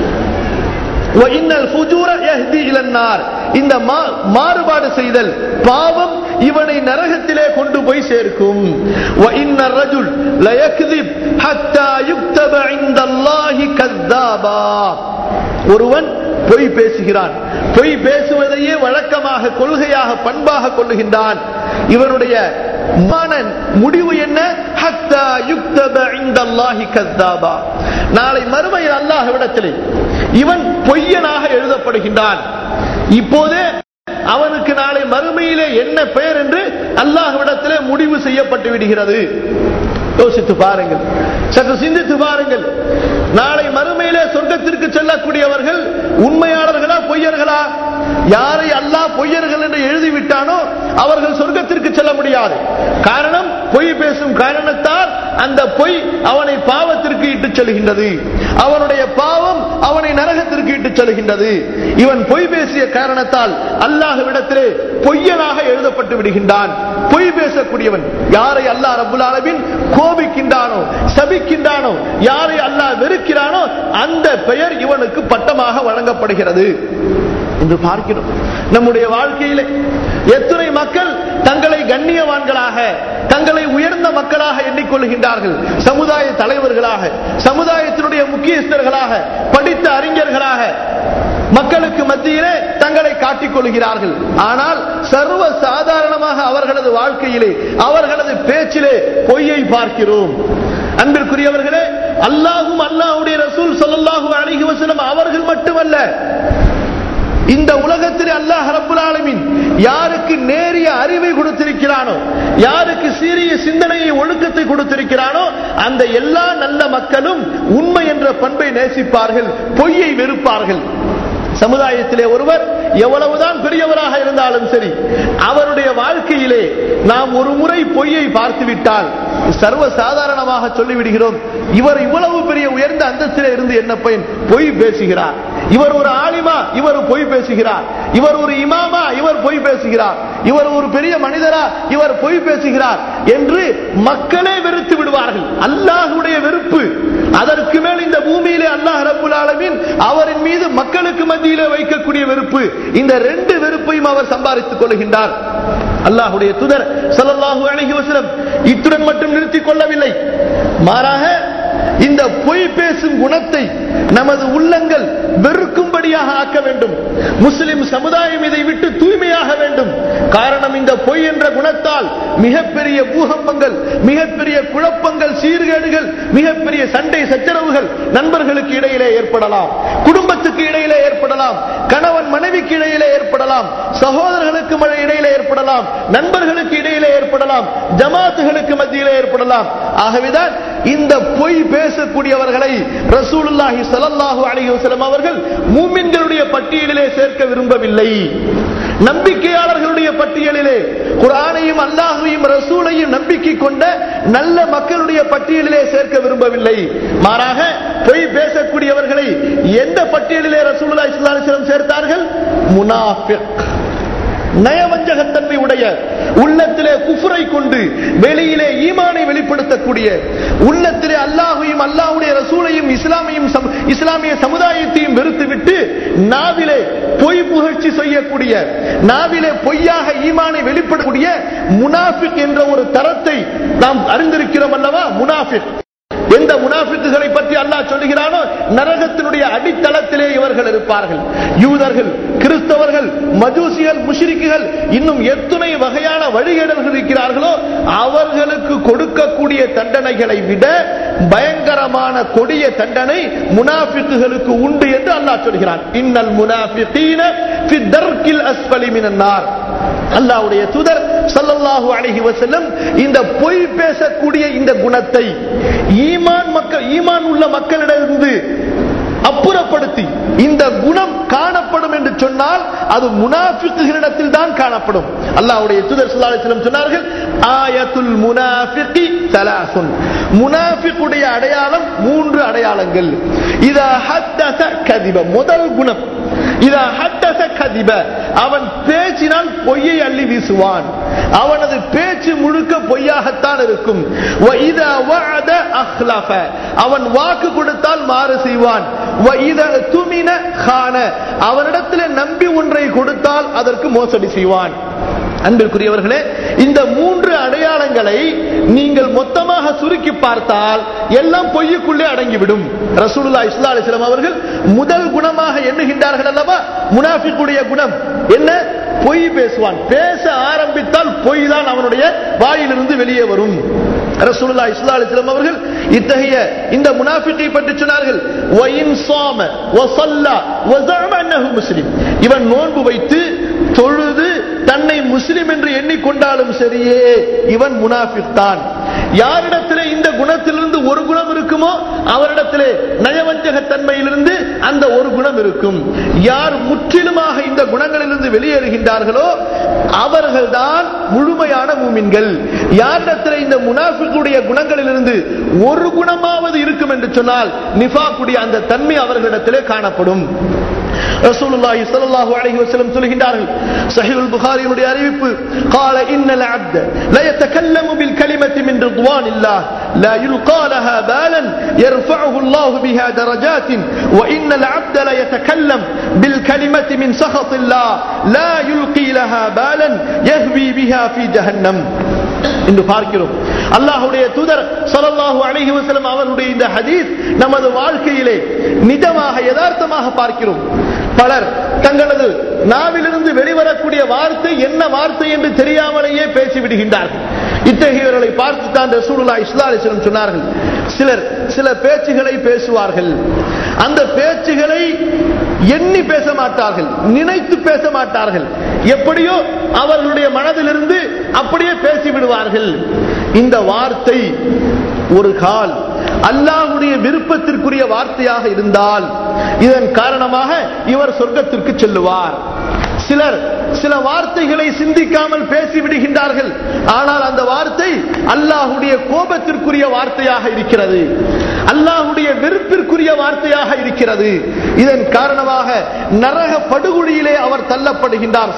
இந்த மாறுபாடு செய்தல் பாவம் இவனை நரகத்திலே கொண்டு போய் சேர்க்கும் ஒருவன் பொய் பேசுகிறான் பொய் பேசுவதையே வழக்கமாக கொள்கையாக பண்பாக கொள்ளுகின்றான் இவனுடைய மனன் முடிவு என்ன நாளை மறுமையில் அல்லாஹ் விடத்திலே இவன் பொய்யனாக எழுதப்படுகின்றான் இப்போதே அவனுக்கு நாளை மறுமையிலே என்ன பெயர் என்று அல்லாஹ்விடத்திலே முடிவு செய்யப்பட்டு விடுகிறது யோசித்து பாருங்கள் சற்று சிந்தித்து பாருங்கள் நாளை மறுமையிலே சொர்க்கத்திற்கு செல்லக்கூடியவர்கள் உண்மையாளர்களா பொய்யர்களா யாரை அல்லாஹ் பொய்யர்கள் என்று எழுதிவிட்டானோ அவர்கள் சொர்க்கத்திற்கு செல்ல முடியாது காரணம் பொய் பேசும் காரணத்தால் அந்த பொய் அவனை பாவத்திற்கு இட்டு செல்கின்றது அவனுடைய பாவம் அவனை நரகத்திற்கு இட்டு செல்கின்றது இவன் பொய் பேசிய காரணத்தால் அல்லாஹ்விடத்திலே பொய்யனாக எழுதப்பட்டு விடுகின்றான் பொய் பேசக்கூடியவன் யாரை அல்லாஹ் ரபுல் ஆலமின் கோபிக்கின்றானோ சபிக்கின்றானோ யாரை அல்லாஹ் வெறுக்கிறானோ அந்த பெயர் இவனுக்கு பட்டமாக வழங்கப்படுகிறது என்று பார்க்கிறோம் நம்முடைய வாழ்க்கையிலே எத்தனை மக்கள் தங்களை கண்ணியவான்களாக தங்களை உயர்ந்த மக்களாக எண்ணிக்கொள்கின்றார்கள் சமுதாய தலைவர்களாக சமுதாயத்தினுடைய முக்கியஸ்தர்களாக படித்த அறிஞர்களாக மக்களுக்கு மத்தியிலே தங்களை காட்டிக் கொள்கிறார்கள் ஆனால் சர்வ சாதாரணமாக அவர்களது வாழ்க்கையிலே அவர்களது பேச்சிலே பொய்யை பார்க்கிறோம் அன்பிற்குரியவர்களே அல்லாஹும் அல்லாஹுடைய ரசூல் சொல்லல்லாஹு அழகி வசனம் அவர்கள் மட்டுமல்ல இந்த உலகத்தில் அல்லாஹ் ரப்புல் ஆலமீன் யாருக்கு நேரிய அறிவை கொடுத்திருக்கிறானோ யாருக்கு சீரிய சிந்தனையை ஒழுக்கத்தை கொடுத்திருக்கிறானோ அந்த எல்லா நல்ல மக்களும் உண்மை என்ற பண்பை நேசிப்பார்கள் பொய்யை வெறுப்பார்கள் சமுதாயத்திலே ஒருவர் எவ்வளவுதான் பெரியவராக இருந்தாலும் சரி அவருடைய வாழ்க்கையிலே நாம் ஒரு முறை பொய்யை பார்த்துவிட்டால் சர்வ சாதாரணமாக சொல்லிவிடுகிறோம் இவர் இவ்வளவு பெரிய உயர்ந்த அந்தஸ்திலே இருந்து என்ன பயன் பொய் பேசுகிறார் இவர் ஒரு ஆலிமா இவர் பொய் பேசுகிறார் இவர் ஒரு இமாமா இவர் பொய் பேசுகிறார் இவர் ஒரு பெரிய மனிதரா இவர் பொய் பேசுகிறார் என்று மக்களே வெறுத்து விடுவார்கள் அல்லாஹுடைய வெறுப்பு அதற்கு மேல் இந்த பூமியிலே அல்லாஹ் ரபுல் ஆலமின் அவரின் மீது மக்களுக்கு மத்தியிலே வைக்கக்கூடிய வெறுப்பு இந்த ரெண்டு வெறுப்பையும் அவர் சம்பாதித்துக் கொள்கின்றார் அல்லாஹுடைய துதர் சல்லல்லாஹு அலைஹி வஸல்லம் இத்துடன் மட்டும் நிறுத்திக் கொள்ளவில்லை மாறாக இந்த பொய் பேசும் குணத்தை நமது உள்ளங்கள் வெறுக்கும்படியாக ஆக்க வேண்டும் முஸ்லிம் சமுதாயம் இதை விட்டு தூய்மையாக வேண்டும் காரணம் இந்த பொய் என்ற குணத்தால் மிகப்பெரிய பூகம்பங்கள் மிகப்பெரிய குழப்பங்கள் சீர்கேடுகள் மிகப்பெரிய சண்டை சச்சரவுகள் நண்பர்களுக்கு இடையிலே ஏற்படலாம் குடும்பத்துக்கு இடையிலே ஏற்படலாம் கணவன் மனைவிக்கு இடையிலே ஏற்படலாம் சகோதரர்களுக்கு இடையிலே ஏற்படலாம் நண்பர்களுக்கு இடையிலே ஏற்படலாம் ஜமாத்துகளுக்கு மத்தியிலே ஏற்படலாம் ஆகவேதான் இந்த பொய் பேசக்கூடியவர்களை ரசூலுல்லாஹி ஸல்லல்லாஹு அலைஹி வஸல்லம் அவர்கள் மூமின்களுடைய பட்டியலிலே சேர்க்க விரும்பவில்லை நம்பிக்கையாளர்களுடைய பட்டியலிலே குரானையும் அல்லாஹையும் ரசூலையும் நம்பிக்கை கொண்ட நல்ல மக்களுடைய பட்டியலிலே சேர்க்க விரும்பவில்லை மாறாக பொய் பேசக்கூடியவர்களை எந்த பட்டியலிலே ரசூலுல்லாஹி ஸல்லல்லாஹு அலைஹி வஸல்லம் சேர்த்தார்கள் முனாஃபிக் நயவஞ்சகத்தன்மை உடைய உள்ளத்திலே குஃபரை கொண்டு வெளியிலே ஈமானை வெளிப்படுத்தக்கூடிய உள்ளத்திலே அல்லாஹையும் அல்லாஹுடைய ரசூலையும் இஸ்லாமையும் சம- இஸ்லாமிய சமுதாயத்தையும் வெறுத்துவிட்டு நாவிலே பொய் புகழ்ச்சி செய்யக்கூடிய நாவிலே பொய்யாக ஈமானை வெளிப்படக்கூடிய முனாஃபிக் என்ற ஒரு தரத்தை நாம் அறிந்திருக்கிறோம் அல்லவா முனாஃபிக் எந்த முனாஃபிக்குகளை பற்றி அல்லாஹ் சொல்கிறானோ நரகத்தினுடைய அடித்தளத்திலே இவர்கள் இருப்பார்கள் யூதர்கள் கிறிஸ்தவர்கள் மஜூசிகள் முஷ்ரிக்குகள் இன்னும் எத்தனை வகையான வழிகேடர்கள் இருக்கிறார்களோ அவர்களுக்கு கொடுக்கக்கூடிய தண்டனைகளை விட பயங்கரமான கொடிய தண்டனை முனாஃபிக்குகளுக்கு உண்டு என்று அல்லாஹ் சொல்கிறான் இன்னல் முனாஃபிகீன ஃபி தர்கில் அஸ்ஃபலி மினன் நார் அல்லாஹ்வுடைய தூதர் ஸல்லல்லாஹு அலைஹி வஸல்லம் இந்த பொய் பேசக்கூடிய இந்த குணத்தை ஈமான் மக்கள் ஈமான் உள்ள மக்களிடமிருந்து அப்புறப்படுத்தி இந்த குணம் காணப்படும் என்று சொன்னால் அது முனாஃபிக்குகளிடத்தில் தான் காணப்படும் அல்லாஹ்வுடைய தூதர் ஸல்லல்லாஹு அலைஹி வஸல்லம் சொன்னார்கள் ஆயத்துல் முனாஃபிகி ஸலாசுன் முனாஃபிக்குடைய அடையாளம் மூன்று அடையாளங்கள் இதா ஹத்தஸ கதிப முதல் குணம் இதா ஹத்தஸ கதிப அவன் பேசினால் பொய்யை அள்ளி வீசுவான் அவனது பேச்சு முழுக்க பொய்யாகத்தான் இருக்கும் வ இதா வஅத அஹ்லஃப அவன் வாக்கு கொடுத்தால் மாறு செய்வான் வ இதா துமின கான அவனிடத்தில் நம்பி ஒன்றை கொடுத்தால் அதற்கு மோசடி செய்வான் அன்பிற்குரியவர்களே இந்த மூன்று அடையாளங்களை நீங்கள் மொத்தமாக சுருக்கி பார்த்தால் எல்லாம் பொய்யுக்குள்ளே அடங்கிவிடும் ரசூலுல்லா இஸ்லா அலிஸ்லாம் அவர்கள் முதல் குணமாக எண்ணுகின்றார்கள் அல்லவா முனாஃபிக்குடைய குணம் என்ன பொய் பேசுவான் பேச ஆரம்பித்தால் பொய் தான் அவனுடைய வாயிலிருந்து வெளியே வரும் ரசூலுல்லா இஸ்லா அலிஸ்லாம் அவர்கள் இத்தகைய இந்த முனாஃபிக்கை பற்றி சொன்னார்கள் வயின் சாம வசல்லா வஸஅம அன்னஹு முஸ்லிம் இவன் நோன்பு வைத்து தொழுது தன்னை முஸ்லிம் என்று எண்ணிக்கொண்டாலும் சரியே இவன் முனாஃபிக் தான் யாரிடத்திலே இந்த குணத்திலிருந்து ஒரு குணம் இருக்குமோ அவரிடத்திலே நயவஞ்சகத்தன்மையிலிருந்து அந்த ஒரு குணம் இருக்கும் யார் முற்றிலுமாக இந்த குணங்களிலிருந்து வெளியேறுகின்றார்களோ அவர்கள்தான் முழுமையான மூமின்கள் யாரிடத்திலே இந்த முனாஃபிக்குடைய குணங்களிலிருந்து ஒரு குணமாவது இருக்கும் என்று சொன்னால் நிஃபாக்குடைய அந்த தன்மை அவர்களிடத்திலே காணப்படும் ரசூலுல்லாஹி ஸல்லல்லாஹு அலைஹி வஸல்லம் சொல்கின்றார்கள் சஹீஹுல் புகாரியினுடைய அறிவிப்பு قال ان العبد لا يتكلم بالكلمه من رضوان الله لا يلقى لها بالا يرفعه الله بها درجات وان العبد لا يتكلم بالكلمه من سخط الله لا يلقي لها بالا يهوي بها في جهنم என்று பார்க்கிறோம் அல்லாஹுடைய தூதர் ஸல்லல்லாஹு அலைஹி வஸல்லம் அவர்களுடைய இந்த ஹதீஸ் நமது வாழ்க்கையிலே நிஜமாக யதார்த்தமாக பார்க்கிறோம் பலர் தங்களது நாவிலிருந்து வெளிவரக்கூடிய வார்த்தை என்ன வார்த்தை என்று தெரியாமலேயே பேசிவிடுகின்றார்கள் இத்தகையவர்களை பார்த்து தான் ரசூலுல்லாஹி ஸல்லல்லாஹு அலைஹி வஸல்லம் சொன்னார்கள் சிலர் சில பேச்சுகளை பேசுவார்கள் அந்த பேச்சுகளை எண்ணி பேச மாட்டார்கள் நினைத்து பேச மாட்டார்கள் எப்படியோ அவர்களுடைய மனதிலிருந்து அப்படியே பேசி விடுவார்கள் இந்த வார்த்தை ஒரு கால் அல்லாஹுடைய விருப்பத்திற்குரிய வார்த்தையாக இருந்தால் இதன் காரணமாக இவர் சொர்க்கத்திற்கு செல்லுவார் சிலர் சில வார்த்தைகளை சிந்திக்காமல் பேசி விடுகின்றார்கள் ஆனால் அந்த வார்த்தை அல்லாஹுடைய கோபத்திற்குரிய வார்த்தையாக இருக்கிறது அல்லாஹுடைய வெறுப்பிற்குரிய வார்த்தையாக இருக்கிறது இதன் காரணமாக நரக படுகொலியிலே அவர் தள்ளப்படுகின்றார்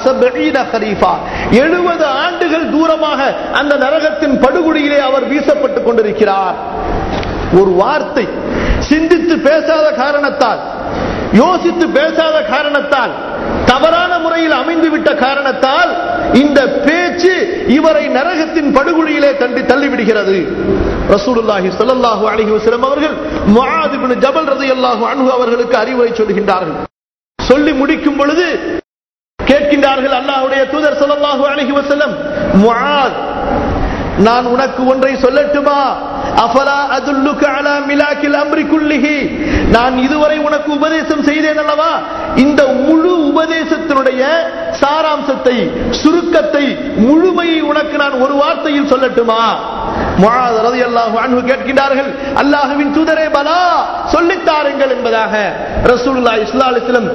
எழுபது ஆண்டுகள் தூரமாக அந்த நரகத்தின் படுகொலியிலே அவர் வீசப்பட்டுக் கொண்டிருக்கிறார் ஒரு வார்த்தை சிந்தித்து பேசாத காரணத்தால் யோசித்து பேசாத காரணத்தால் தவறான முறையில் அமைந்துவிட்ட காரணத்தால் இந்த பேச்சு இவரை நரகத்தின் படுகொலியிலே தள்ளி தள்ளிவிடுகிறது ரசூலுல்லாஹி ஸல்லல்லாஹு அலைஹி வஸல்லம் அவர்கள் முஆத் இப்னு ஜபல் ரலியல்லாஹு அன்ஹு அவர்களுக்கு அறிவுரை சொல்கின்றார்கள் சொல்லி முடிக்கும் பொழுது கேட்கின்றார்கள் அல்லாஹ்வுடைய தூதர் ஸல்லல்லாஹு அலைஹி வஸல்லம் முஆத் நான் உனக்கு ஒன்றை சொல்லட்டுமா அஃபலா அதுல்லுக அலா மிலாக்கில் அம்ரி குல்லிஹி நான் இதுவரை உனக்கு உபதேசம் செய்தேன் அல்லவா இந்த முழு உபதேசத்தினுடைய சாராம்சத்தை சுருக்கத்தை முழுமையை உனக்கு நான் ஒரு வார்த்தையில் சொல்லட்டுமா முஆத் ரலியல்லாஹு அன்ஹு கேட்கின்றார்கள் அல்லாஹ்வின் தூதரே பலா சொல்லித் தாருங்கள் என்பதாக ரசூலுல்லாஹி ஸல்லல்லாஹு அலைஹி வஸல்லம்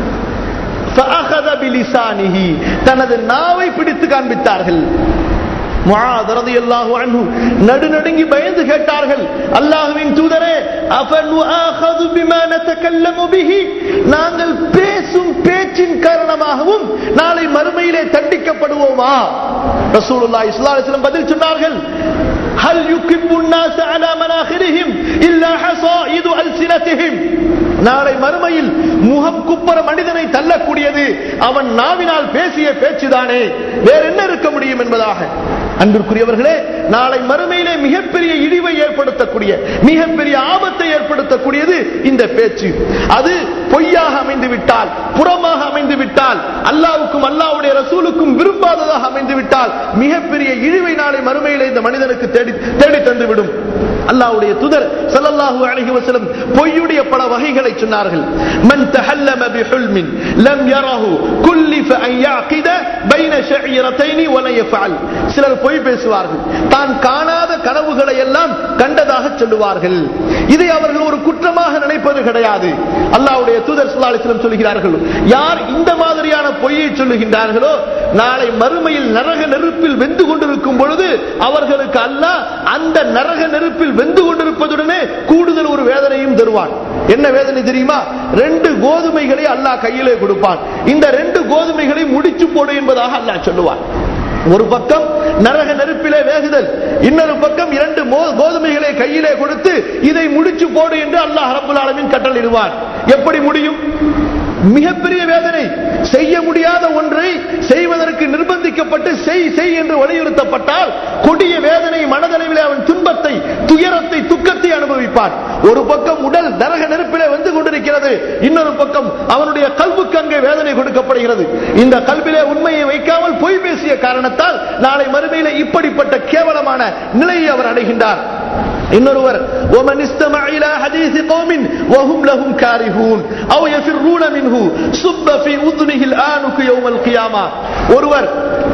فأخذ بلسانه தனது நாவை பிடித்து காண்பித்தார்கள் முஆத் ரலியல்லாஹு அன்ஹு நடுநடுங்கி பயந்து கேட்டார்கள் அல்லாஹ்வின் தூதரே அஃபனுஆஹது பிமா நதகல்லமு பிஹி நாங்கள் பேசும் பேச்சின் காரணமாகவும் நாளை மறுமையிலே தட்டி விரும்புகிறோமா ரசூலுல்லாஹி ஸல்லல்லாஹு அலைஹி வஸல்லம் பதில் சொன்னார்கள் ஹல் யுகிப்பு الناس على مناخرهم الا حصائد السنتهم நாளை மறுமையில் முகம் குப்பர மனிதனை தள்ளக்கூடியது அவன் நாவினால் பேசிய பேச்சுதானே வேற என்ன இருக்க முடியும் என்பதாக அன்பிற்குரியவர்களே நாளை மறுமையிலே மிகப்பெரிய இழிவை ஏற்படுத்தக்கூடிய மிகப்பெரிய ஆபத்தை ஏற்படுத்தக்கூடியது இந்த பேச்சு அது பொய்யாக அமைந்து விட்டால் புறமாக அமைந்து விட்டால் அல்லாவுக்கும் அல்லாவுடைய ரசூலுக்கும் விரும்பாததாக அமைந்து விட்டால் மிகப்பெரிய இழிவை நாளை மறுமையிலே இந்த மனிதனுக்கு தேடி தேடி தந்துவிடும் அல்லாவுடைய துதர் ஸல்லல்லாஹு அலைஹி வஸல்லம் பொய்யுடைய பல வகைகளை சொன்னார்கள் மன் தஹல்லம பிஹுல்மின் லம் யரஹு குல்லிஃப அன் يعقد بين شعيرتين ولا يفعل சிலர் பொய் பேசுவார்கள் தான் காணாத கனவுகளை எல்லாம் கண்டதாக சொல்லுவார்கள் இதை அவர்கள் ஒரு குற்றமாக நினைப்பது கிடையாது அல்லாஹ்வுடைய தூதர் ஸல்லல்லாஹு அலைஹி வஸல்லம் சொல்கிறார்கள் யார் இந்த மாதிரியான பொய்யை சொல்லுகின்றார்களோ நாளை மறுமையில் நரக நெருப்பில் வெந்து கொண்டிருக்கும் பொழுது அவர்களுக்கு அல்லாஹ் அந்த நரக நெருப்பில் வெந்து கொண்டிருப்பதுடனே கூடுதல் ஒரு வேதனையும் தருவான் என்ன வேதனை தெரியுமா ரெண்டு கோதுமைகளை அல்லாஹ் கையிலே கொடுப்பான் இந்த ரெண்டு கோதுமைகளை முடிச்சு போடு என்பதாக அல்லாஹ் சொல்லுவான் ஒரு பக்கம் நரக நெருப்பிலே வேகுதல் இன்னொரு பக்கம் இரண்டு மோ- கோதுமைகளை கையிலே கொடுத்து இதை முடிச்சு போடு என்று அல்லாஹ் ரப்புல் ஆலமீன் கட்டளையிடுவான் எப்படி முடியும் மிகப்பெரிய வேதனை செய்ய முடியாத ஒன்றை செய்வதற்கு நிர்பந்திக்கப்பட்டு செய் செய் என்று வலியுறுத்தப்பட்டால் கொடிய வேதனை மனதளவிலே அவன் துன்பத்தை துயரத்தை துக்கத்தை அனுபவிப்பான் ஒரு பக்கம் உடல் நரக நெருப்பிலே வந்து கொண்டிருக்கிறது இன்னொரு பக்கம் அவனுடைய கல்வுக்கு அங்கே வேதனை கொடுக்கப்படுகிறது இந்த கல்விலே உண்மையை வைக்காமல் பொய் பேசிய காரணத்தால் நாளை மறுமையிலே இப்படிப்பட்ட கேவலமான நிலையை அவர் அடைகின்றார் இன்னொருவர் ومن استمع الى حديث قوم وهم لهم كارهون او يفرون منه صب في اذنه الانك يوم القيامه ஒருவர்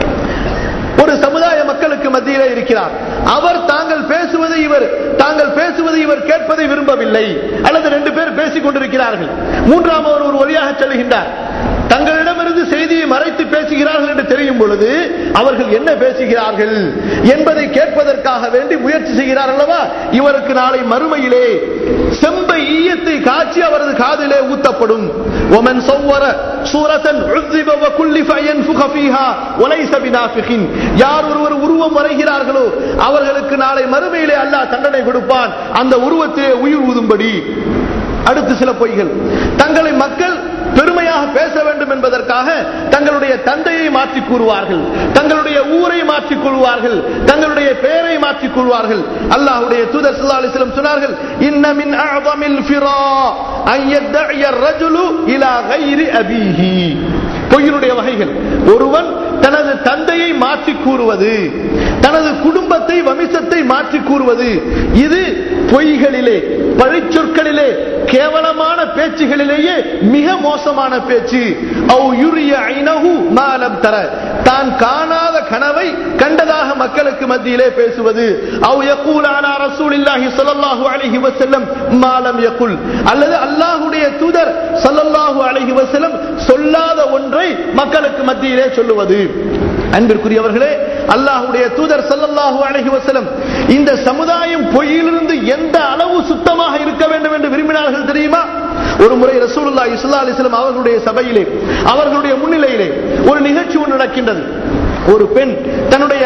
ஒரு சமுதாய மக்களுக்கு மத்தியிலே இருக்கிறார் அவர் தாங்கள் பேசுவதை இவர் தாங்கள் பேசுவதை இவர் கேட்பதை விரும்பவில்லை அல்லது ரெண்டு பேர் பேசிக் கொண்டிருக்கிறார்கள் மூன்றாம் அவர் ஒரு வழியாக செல்கின்றார் தங்களிடமிருந்து செய்தியை மறைத்து பேசுகிறார்கள் என்று தெரியும் பொழுது அவர்கள் என்ன பேசுகிறார்கள் என்பதை கேட்பதற்காக வேண்டி முயற்சி செய்கிறார் அல்லவா இவருக்கு நாளை மறுமையிலே செம்பை ஈயத்தை காய்ச்சி அவரது காதிலே ஊத்தப்படும் ஒமன் சௌவர சூரத்தன் உழ்திப வகுல்லிஃப யன்ஃபுக ஃபீஹா வலைஸ பினாஃபிகின் யார் ஒருவர் உருவம் வரைகிறார்களோ அவர்களுக்கு நாளை மறுமையிலே அல்லாஹ் தண்டனை கொடுப்பான் அந்த உருவத்திலே உயிர் ஊதும்படி அடுத்து சில பொய்கள் தங்களை மக்கள் பெருமையாக பேச வேண்டும் என்பதற்காக தங்களுடைய தந்தையை மாற்றிக் கூறுவார்கள் தங்களுடைய ஊரை மாற்றிக் கொள்வார்கள் தங்களுடைய பெயரை மாற்றிக் கொள்வார்கள் அல்லாஹ்வுடைய தூதர் ஸல்லல்லாஹு அலைஹி வஸல்லம் சொன்னார்கள் இன்ன மின் அஅதமில் ஃபிரா அன் யத்இ الرجل இலா غير அபீஹி பொய்யினுடைய வகைகள் ஒருவன் தனது தந்தையை மாற்றி கூறுவது தனது குடும்பத்தை வம்சத்தை மாற்றி கூறுவது இது பொய்களிலே பழிச்சொற்களிலே கேவலமான பேச்சுகளிலேயே மிக மோசமான பேச்சு அவ் யுரிய ஐனஹு மாலம் தர தான் காணாத கனவை கண்டதாக மக்களுக்கு மத்தியிலே பேசுவது அவ் யகூல் அலா ரசூலில்லாஹி ஸல்லல்லாஹு அலைஹி வஸல்லம் மாலம் யகுல் அல்லது அல்லாஹ்வுடைய தூதர் ஸல்லல்லாஹு அலைஹி வஸல்லம் சொல்லாத ஒன்றை மக்களுக்கு மத்தியிலே சொல்லுவது அன்பிற்குரியவர்களே அல்லாஹ்வுடைய தூதர் ஸல்லல்லாஹு அலைஹி வஸல்லம் இந்த சமுதாயம் பொய்யிலிருந்து எந்த அளவு சுத்தமாக இருக்க வேண்டும் என்று விரும்பினார்கள் தெரியுமா ஒரு முறை ரசூலுல்லாஹி ஸல்லல்லாஹு அலைஹி வஸல்லம் அவர்களுடைய சபையிலே அவர்களுடைய முன்னிலையிலே ஒரு நிகழ்ச்சி ஒன்று நடக்கின்றது ஒரு பெண் தன்னுடைய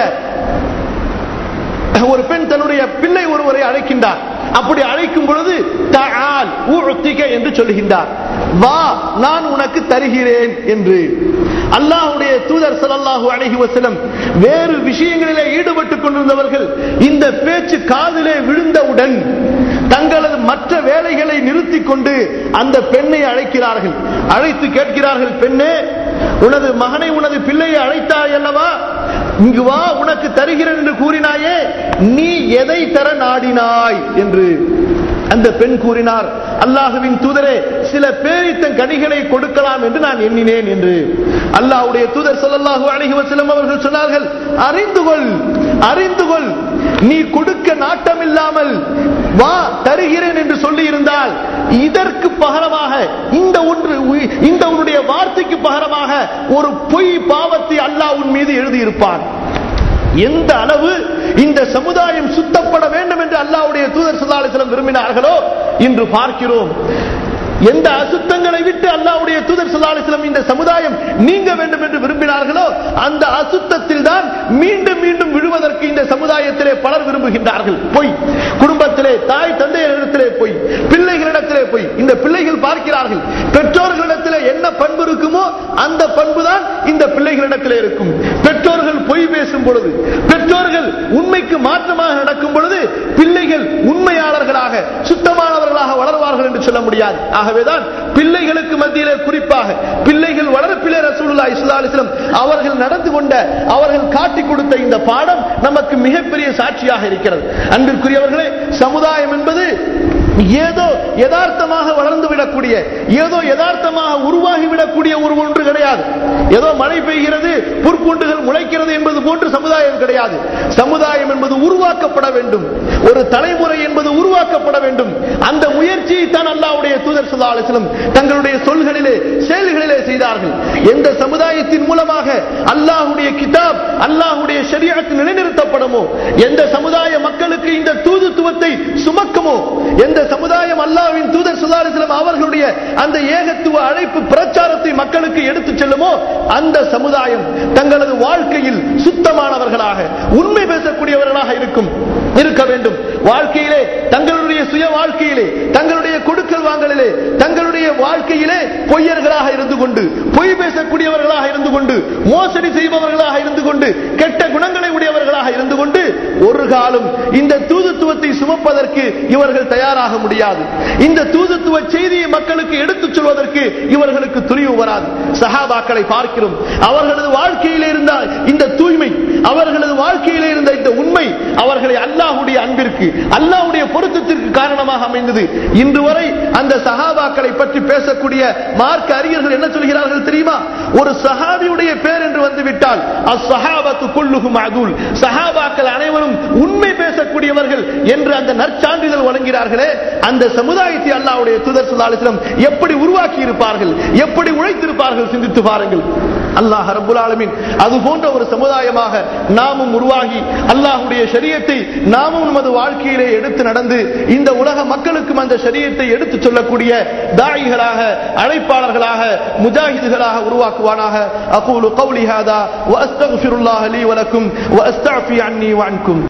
ஒரு பெண் தன்னுடைய பிள்ளை ஒருவரை அழைக்கின்றார் அப்படி அழைக்கும் பொழுது தஆல் உஅத்திக என்று சொல்லுகின்றார் வா நான் உனக்கு தருகிறேன் என்று அல்லாஹ்வுடைய தூதர் ஸல்லல்லாஹு அலைஹி வஸல்லம் வேறு விஷயங்களிலே ஈடுபட்டுக் கொண்டிருந்தவர்கள் இந்த பேச்சு காதிலே விழுந்தவுடன் தங்களது மற்ற வேலைகளை நிறுத்திக் கொண்டு அந்த பெண்ணை அழைக்கிறார்கள் அழைத்து கேட்கிறார்கள் பெண்ணே உனது மகனை உனது பிள்ளையை அழைத்தாய் அல்லவா இங்கு வா உனக்கு தருகிறேன் என்று கூறினாயே நீ எதை தர நாடினாய் என்று அந்த பெண் கூறினார் அல்லாஹுவின் தூதரே சில பேரித்தன் கனிகளை கொடுக்கலாம் என்று நான் எண்ணினேன் என்று அல்லாஹ்வுடைய தூதர் ஸல்லல்லாஹு அலைஹி வஸல்லம் அவர்கள் சொன்னார்கள் அறிந்து கொள் அறிந்து கொள் நீ கொடுக்க நாட்டம் இல்லாமல் வா தருகிறேன் என்று சொல்லி இருந்தால் இதற்கு பகரமாக இந்த ஒன்று இந்த உன்னுடைய வார்த்தைக்கு பகரமாக ஒரு பொய் பாவத்தை அல்லாஹ் உன் மீது எழுதியிருப்பான் எந்த அளவு இந்த சமுதாயம் சுத்தப்பட வேண்டும் என்று அல்லாஹ்வுடைய தூதர் ஸல்லல்லாஹு அலைஹி வஸல்லம் விரும்பினார்களோ இன்று பார்க்கிறோம் எந்த அசுத்தங்களை விட்டு அல்லாஹ்வுடைய தூதர் ஸல்லல்லாஹு அலைஹி வஸல்லம் இந்த சமுதாயம் நீங்க வேண்டும் என்று விரும்பினார்களோ அந்த அசுத்தத்தில் மீண்டும் மீண்டும் விழுவதற்கு இந்த சமுதாயத்திலே பலர் விரும்புகின்றார்கள் பொய் குடும்பத்திலே தாய் தந்தையரிடத்திலே போய் பிள்ளைகளிடத்திலே போய் இந்த பிள்ளைகள் பார்க்கிறார்கள் பெற்றோர்களிடத்திலே என்ன பண்பு இருக்குமோ அந்த பண்பு தான் இந்த பிள்ளைகளிடத்திலே இருக்கும் பெற்றோர்கள் பொய் பேசும் பொழுது பெற்றோர்கள் உண்மைக்கு மாற்றமாக நடக்கும் பொழுது பிள்ளைகள் உண்மையாளர்களாக சுத்தமானவர்களாக வளர்வார்கள் என்று சொல்ல முடியாது ஆகவேதான் பிள்ளைகளுக்கு மத்தியிலே குறிப்பாக பிள்ளைகள் வளர்ப்பிலே ரசூலுல்லா இஸ்லா அலிஸ்லம் அவர்கள் நடந்து கொண்ட அவர்கள் காட்டிக் கொடுத்த இந்த பாடம் நமக்கு மிகப்பெரிய சாட்சியாக இருக்கிறது அன்பிற்குரியவர்களே சமுதாயம் என்பது ஏதோ யதார்த்தமாக வளர்ந்து விடக்கூடிய ஏதோ யதார்த்தமாக உருவாகி விடக்கூடிய ஒரு ஒன்று கிடையாது ஏதோ மழை பெய்கிறது புற்பூண்டுகள் முளைக்கிறது என்பது போன்று சமுதாயம் கிடையாது சமுதாயம் என்பது உருவாக்கப்பட வேண்டும் ஒரு தலைமுறை என்பது உருவாக்கப்பட வேண்டும் அந்த முயற்சியை தான் அல்லாவுடைய தூதர் சுல்லா அலிஸ்லம் தங்களுடைய சொல்களிலே செயல்களிலே செய்தார்கள் எந்த சமுதாயத்தின் மூலமாக அல்லாஹுடைய கிதாப் அல்லாஹுடைய ஷரியத்து நிலைநிறுத்தப்படுமோ எந்த சமுதாய மக்களுக்கு இந்த தூதுத்துவத்தை சுமக்குமோ எந்த சமுதாயம் அல்லாவின் தூதர் சுல்லாலிஸ்லம் அவர்களுடைய அந்த ஏகத்துவ அழைப்பு பிரச்சாரத்தை மக்களுக்கு எடுத்துச் செல்லுமோ அந்த சமுதாயம் தங்களது வாழ்க்கையில் சுத்தமானவர்களாக உண்மை பேசக்கூடியவர்களாக இருக்கும் இருக்க வேண்டும் வாழ்க்கையிலே தங்களுடைய சுய வாழ்க்கையிலே தங்களுடைய கொடுக்கல் வாங்கலிலே தங்களுடைய வாழ்க்கையிலே பொய்யர்களாக இருந்து கொண்டு பொய் பேசக்கூடியவர்களாக இருந்து கொண்டு மோசடி செய்பவர்களாக இருந்து கொண்டு கெட்ட குணங்களை உடையவர்களாக இருந்து கொண்டு ஒரு காலம் இந்த தூதுத்துவத்தை சுமப்பதற்கு இவர்கள் தயாராக முடியாது இந்த தூதுத்துவ செய்தியை மக்களுக்கு எடுத்துச் சொல்வதற்கு இவர்களுக்கு துணிவு வராது சஹாபாக்களை பார்க்கிறோம் அவர்களது வாழ்க்கையிலே இருந்த இந்த தூய்மை அவர்களது வாழ்க்கையிலே இருந்த இந்த உண்மை அவர்களை அல்லாஹுடைய அன்பிற்கு அல்லாஹுடைய பொருத்தத்திற்கு காரணமாக அமைந்தது இன்று வரை அந்த சஹாபாக்களை பற்றி பேசக்கூடிய மார்க்க அறிஞர்கள் என்ன சொல்கிறார்கள் தெரியுமா ஒரு சஹாபியுடைய பேர் என்று வந்துவிட்டால் அஸ்ஸஹாபத்து குல்லுஹும் அதுல் சஹாபாக்கள் அனைவரும் உண்மை பேசக்கூடியவர்கள் என்று அந்த நற்சான்றிதழ் வழங்கிறார்களே அந்த சமுதாயத்தை அல்லாஹ்வுடைய தூதர் ஸல்லல்லாஹு அலைஹி வஸல்லம் எப்படி உருவாக்கி இருப்பார்கள் எப்படி உழைத்திருப்பார்கள் சிந்தித்து பாருங்கள் அல்லாஹ் ரப்புல் ஆலமீன் அது போன்ற ஒரு சமுதாயமாக நாமும் உருவாகி அல்லாஹ்வுடைய ஷரியத்தை நாமும் நமது வாழ்க்கையிலே எடுத்து நடந்து இந்த உலக மக்களுக்கும் அந்த ஷரியத்தை எடுத்து சொல்லக்கூடிய தாயிகளாக அழைப்பாளர்களாக முஜாஹிதுகளாக உருவாக்குவானாக அகூலு கௌலி ஹாதா வ அஸ்தக்ஃபிருல்லாஹ லீ வலக்கும் வ அஸ்தஃபி அன்னி வஅன்கும்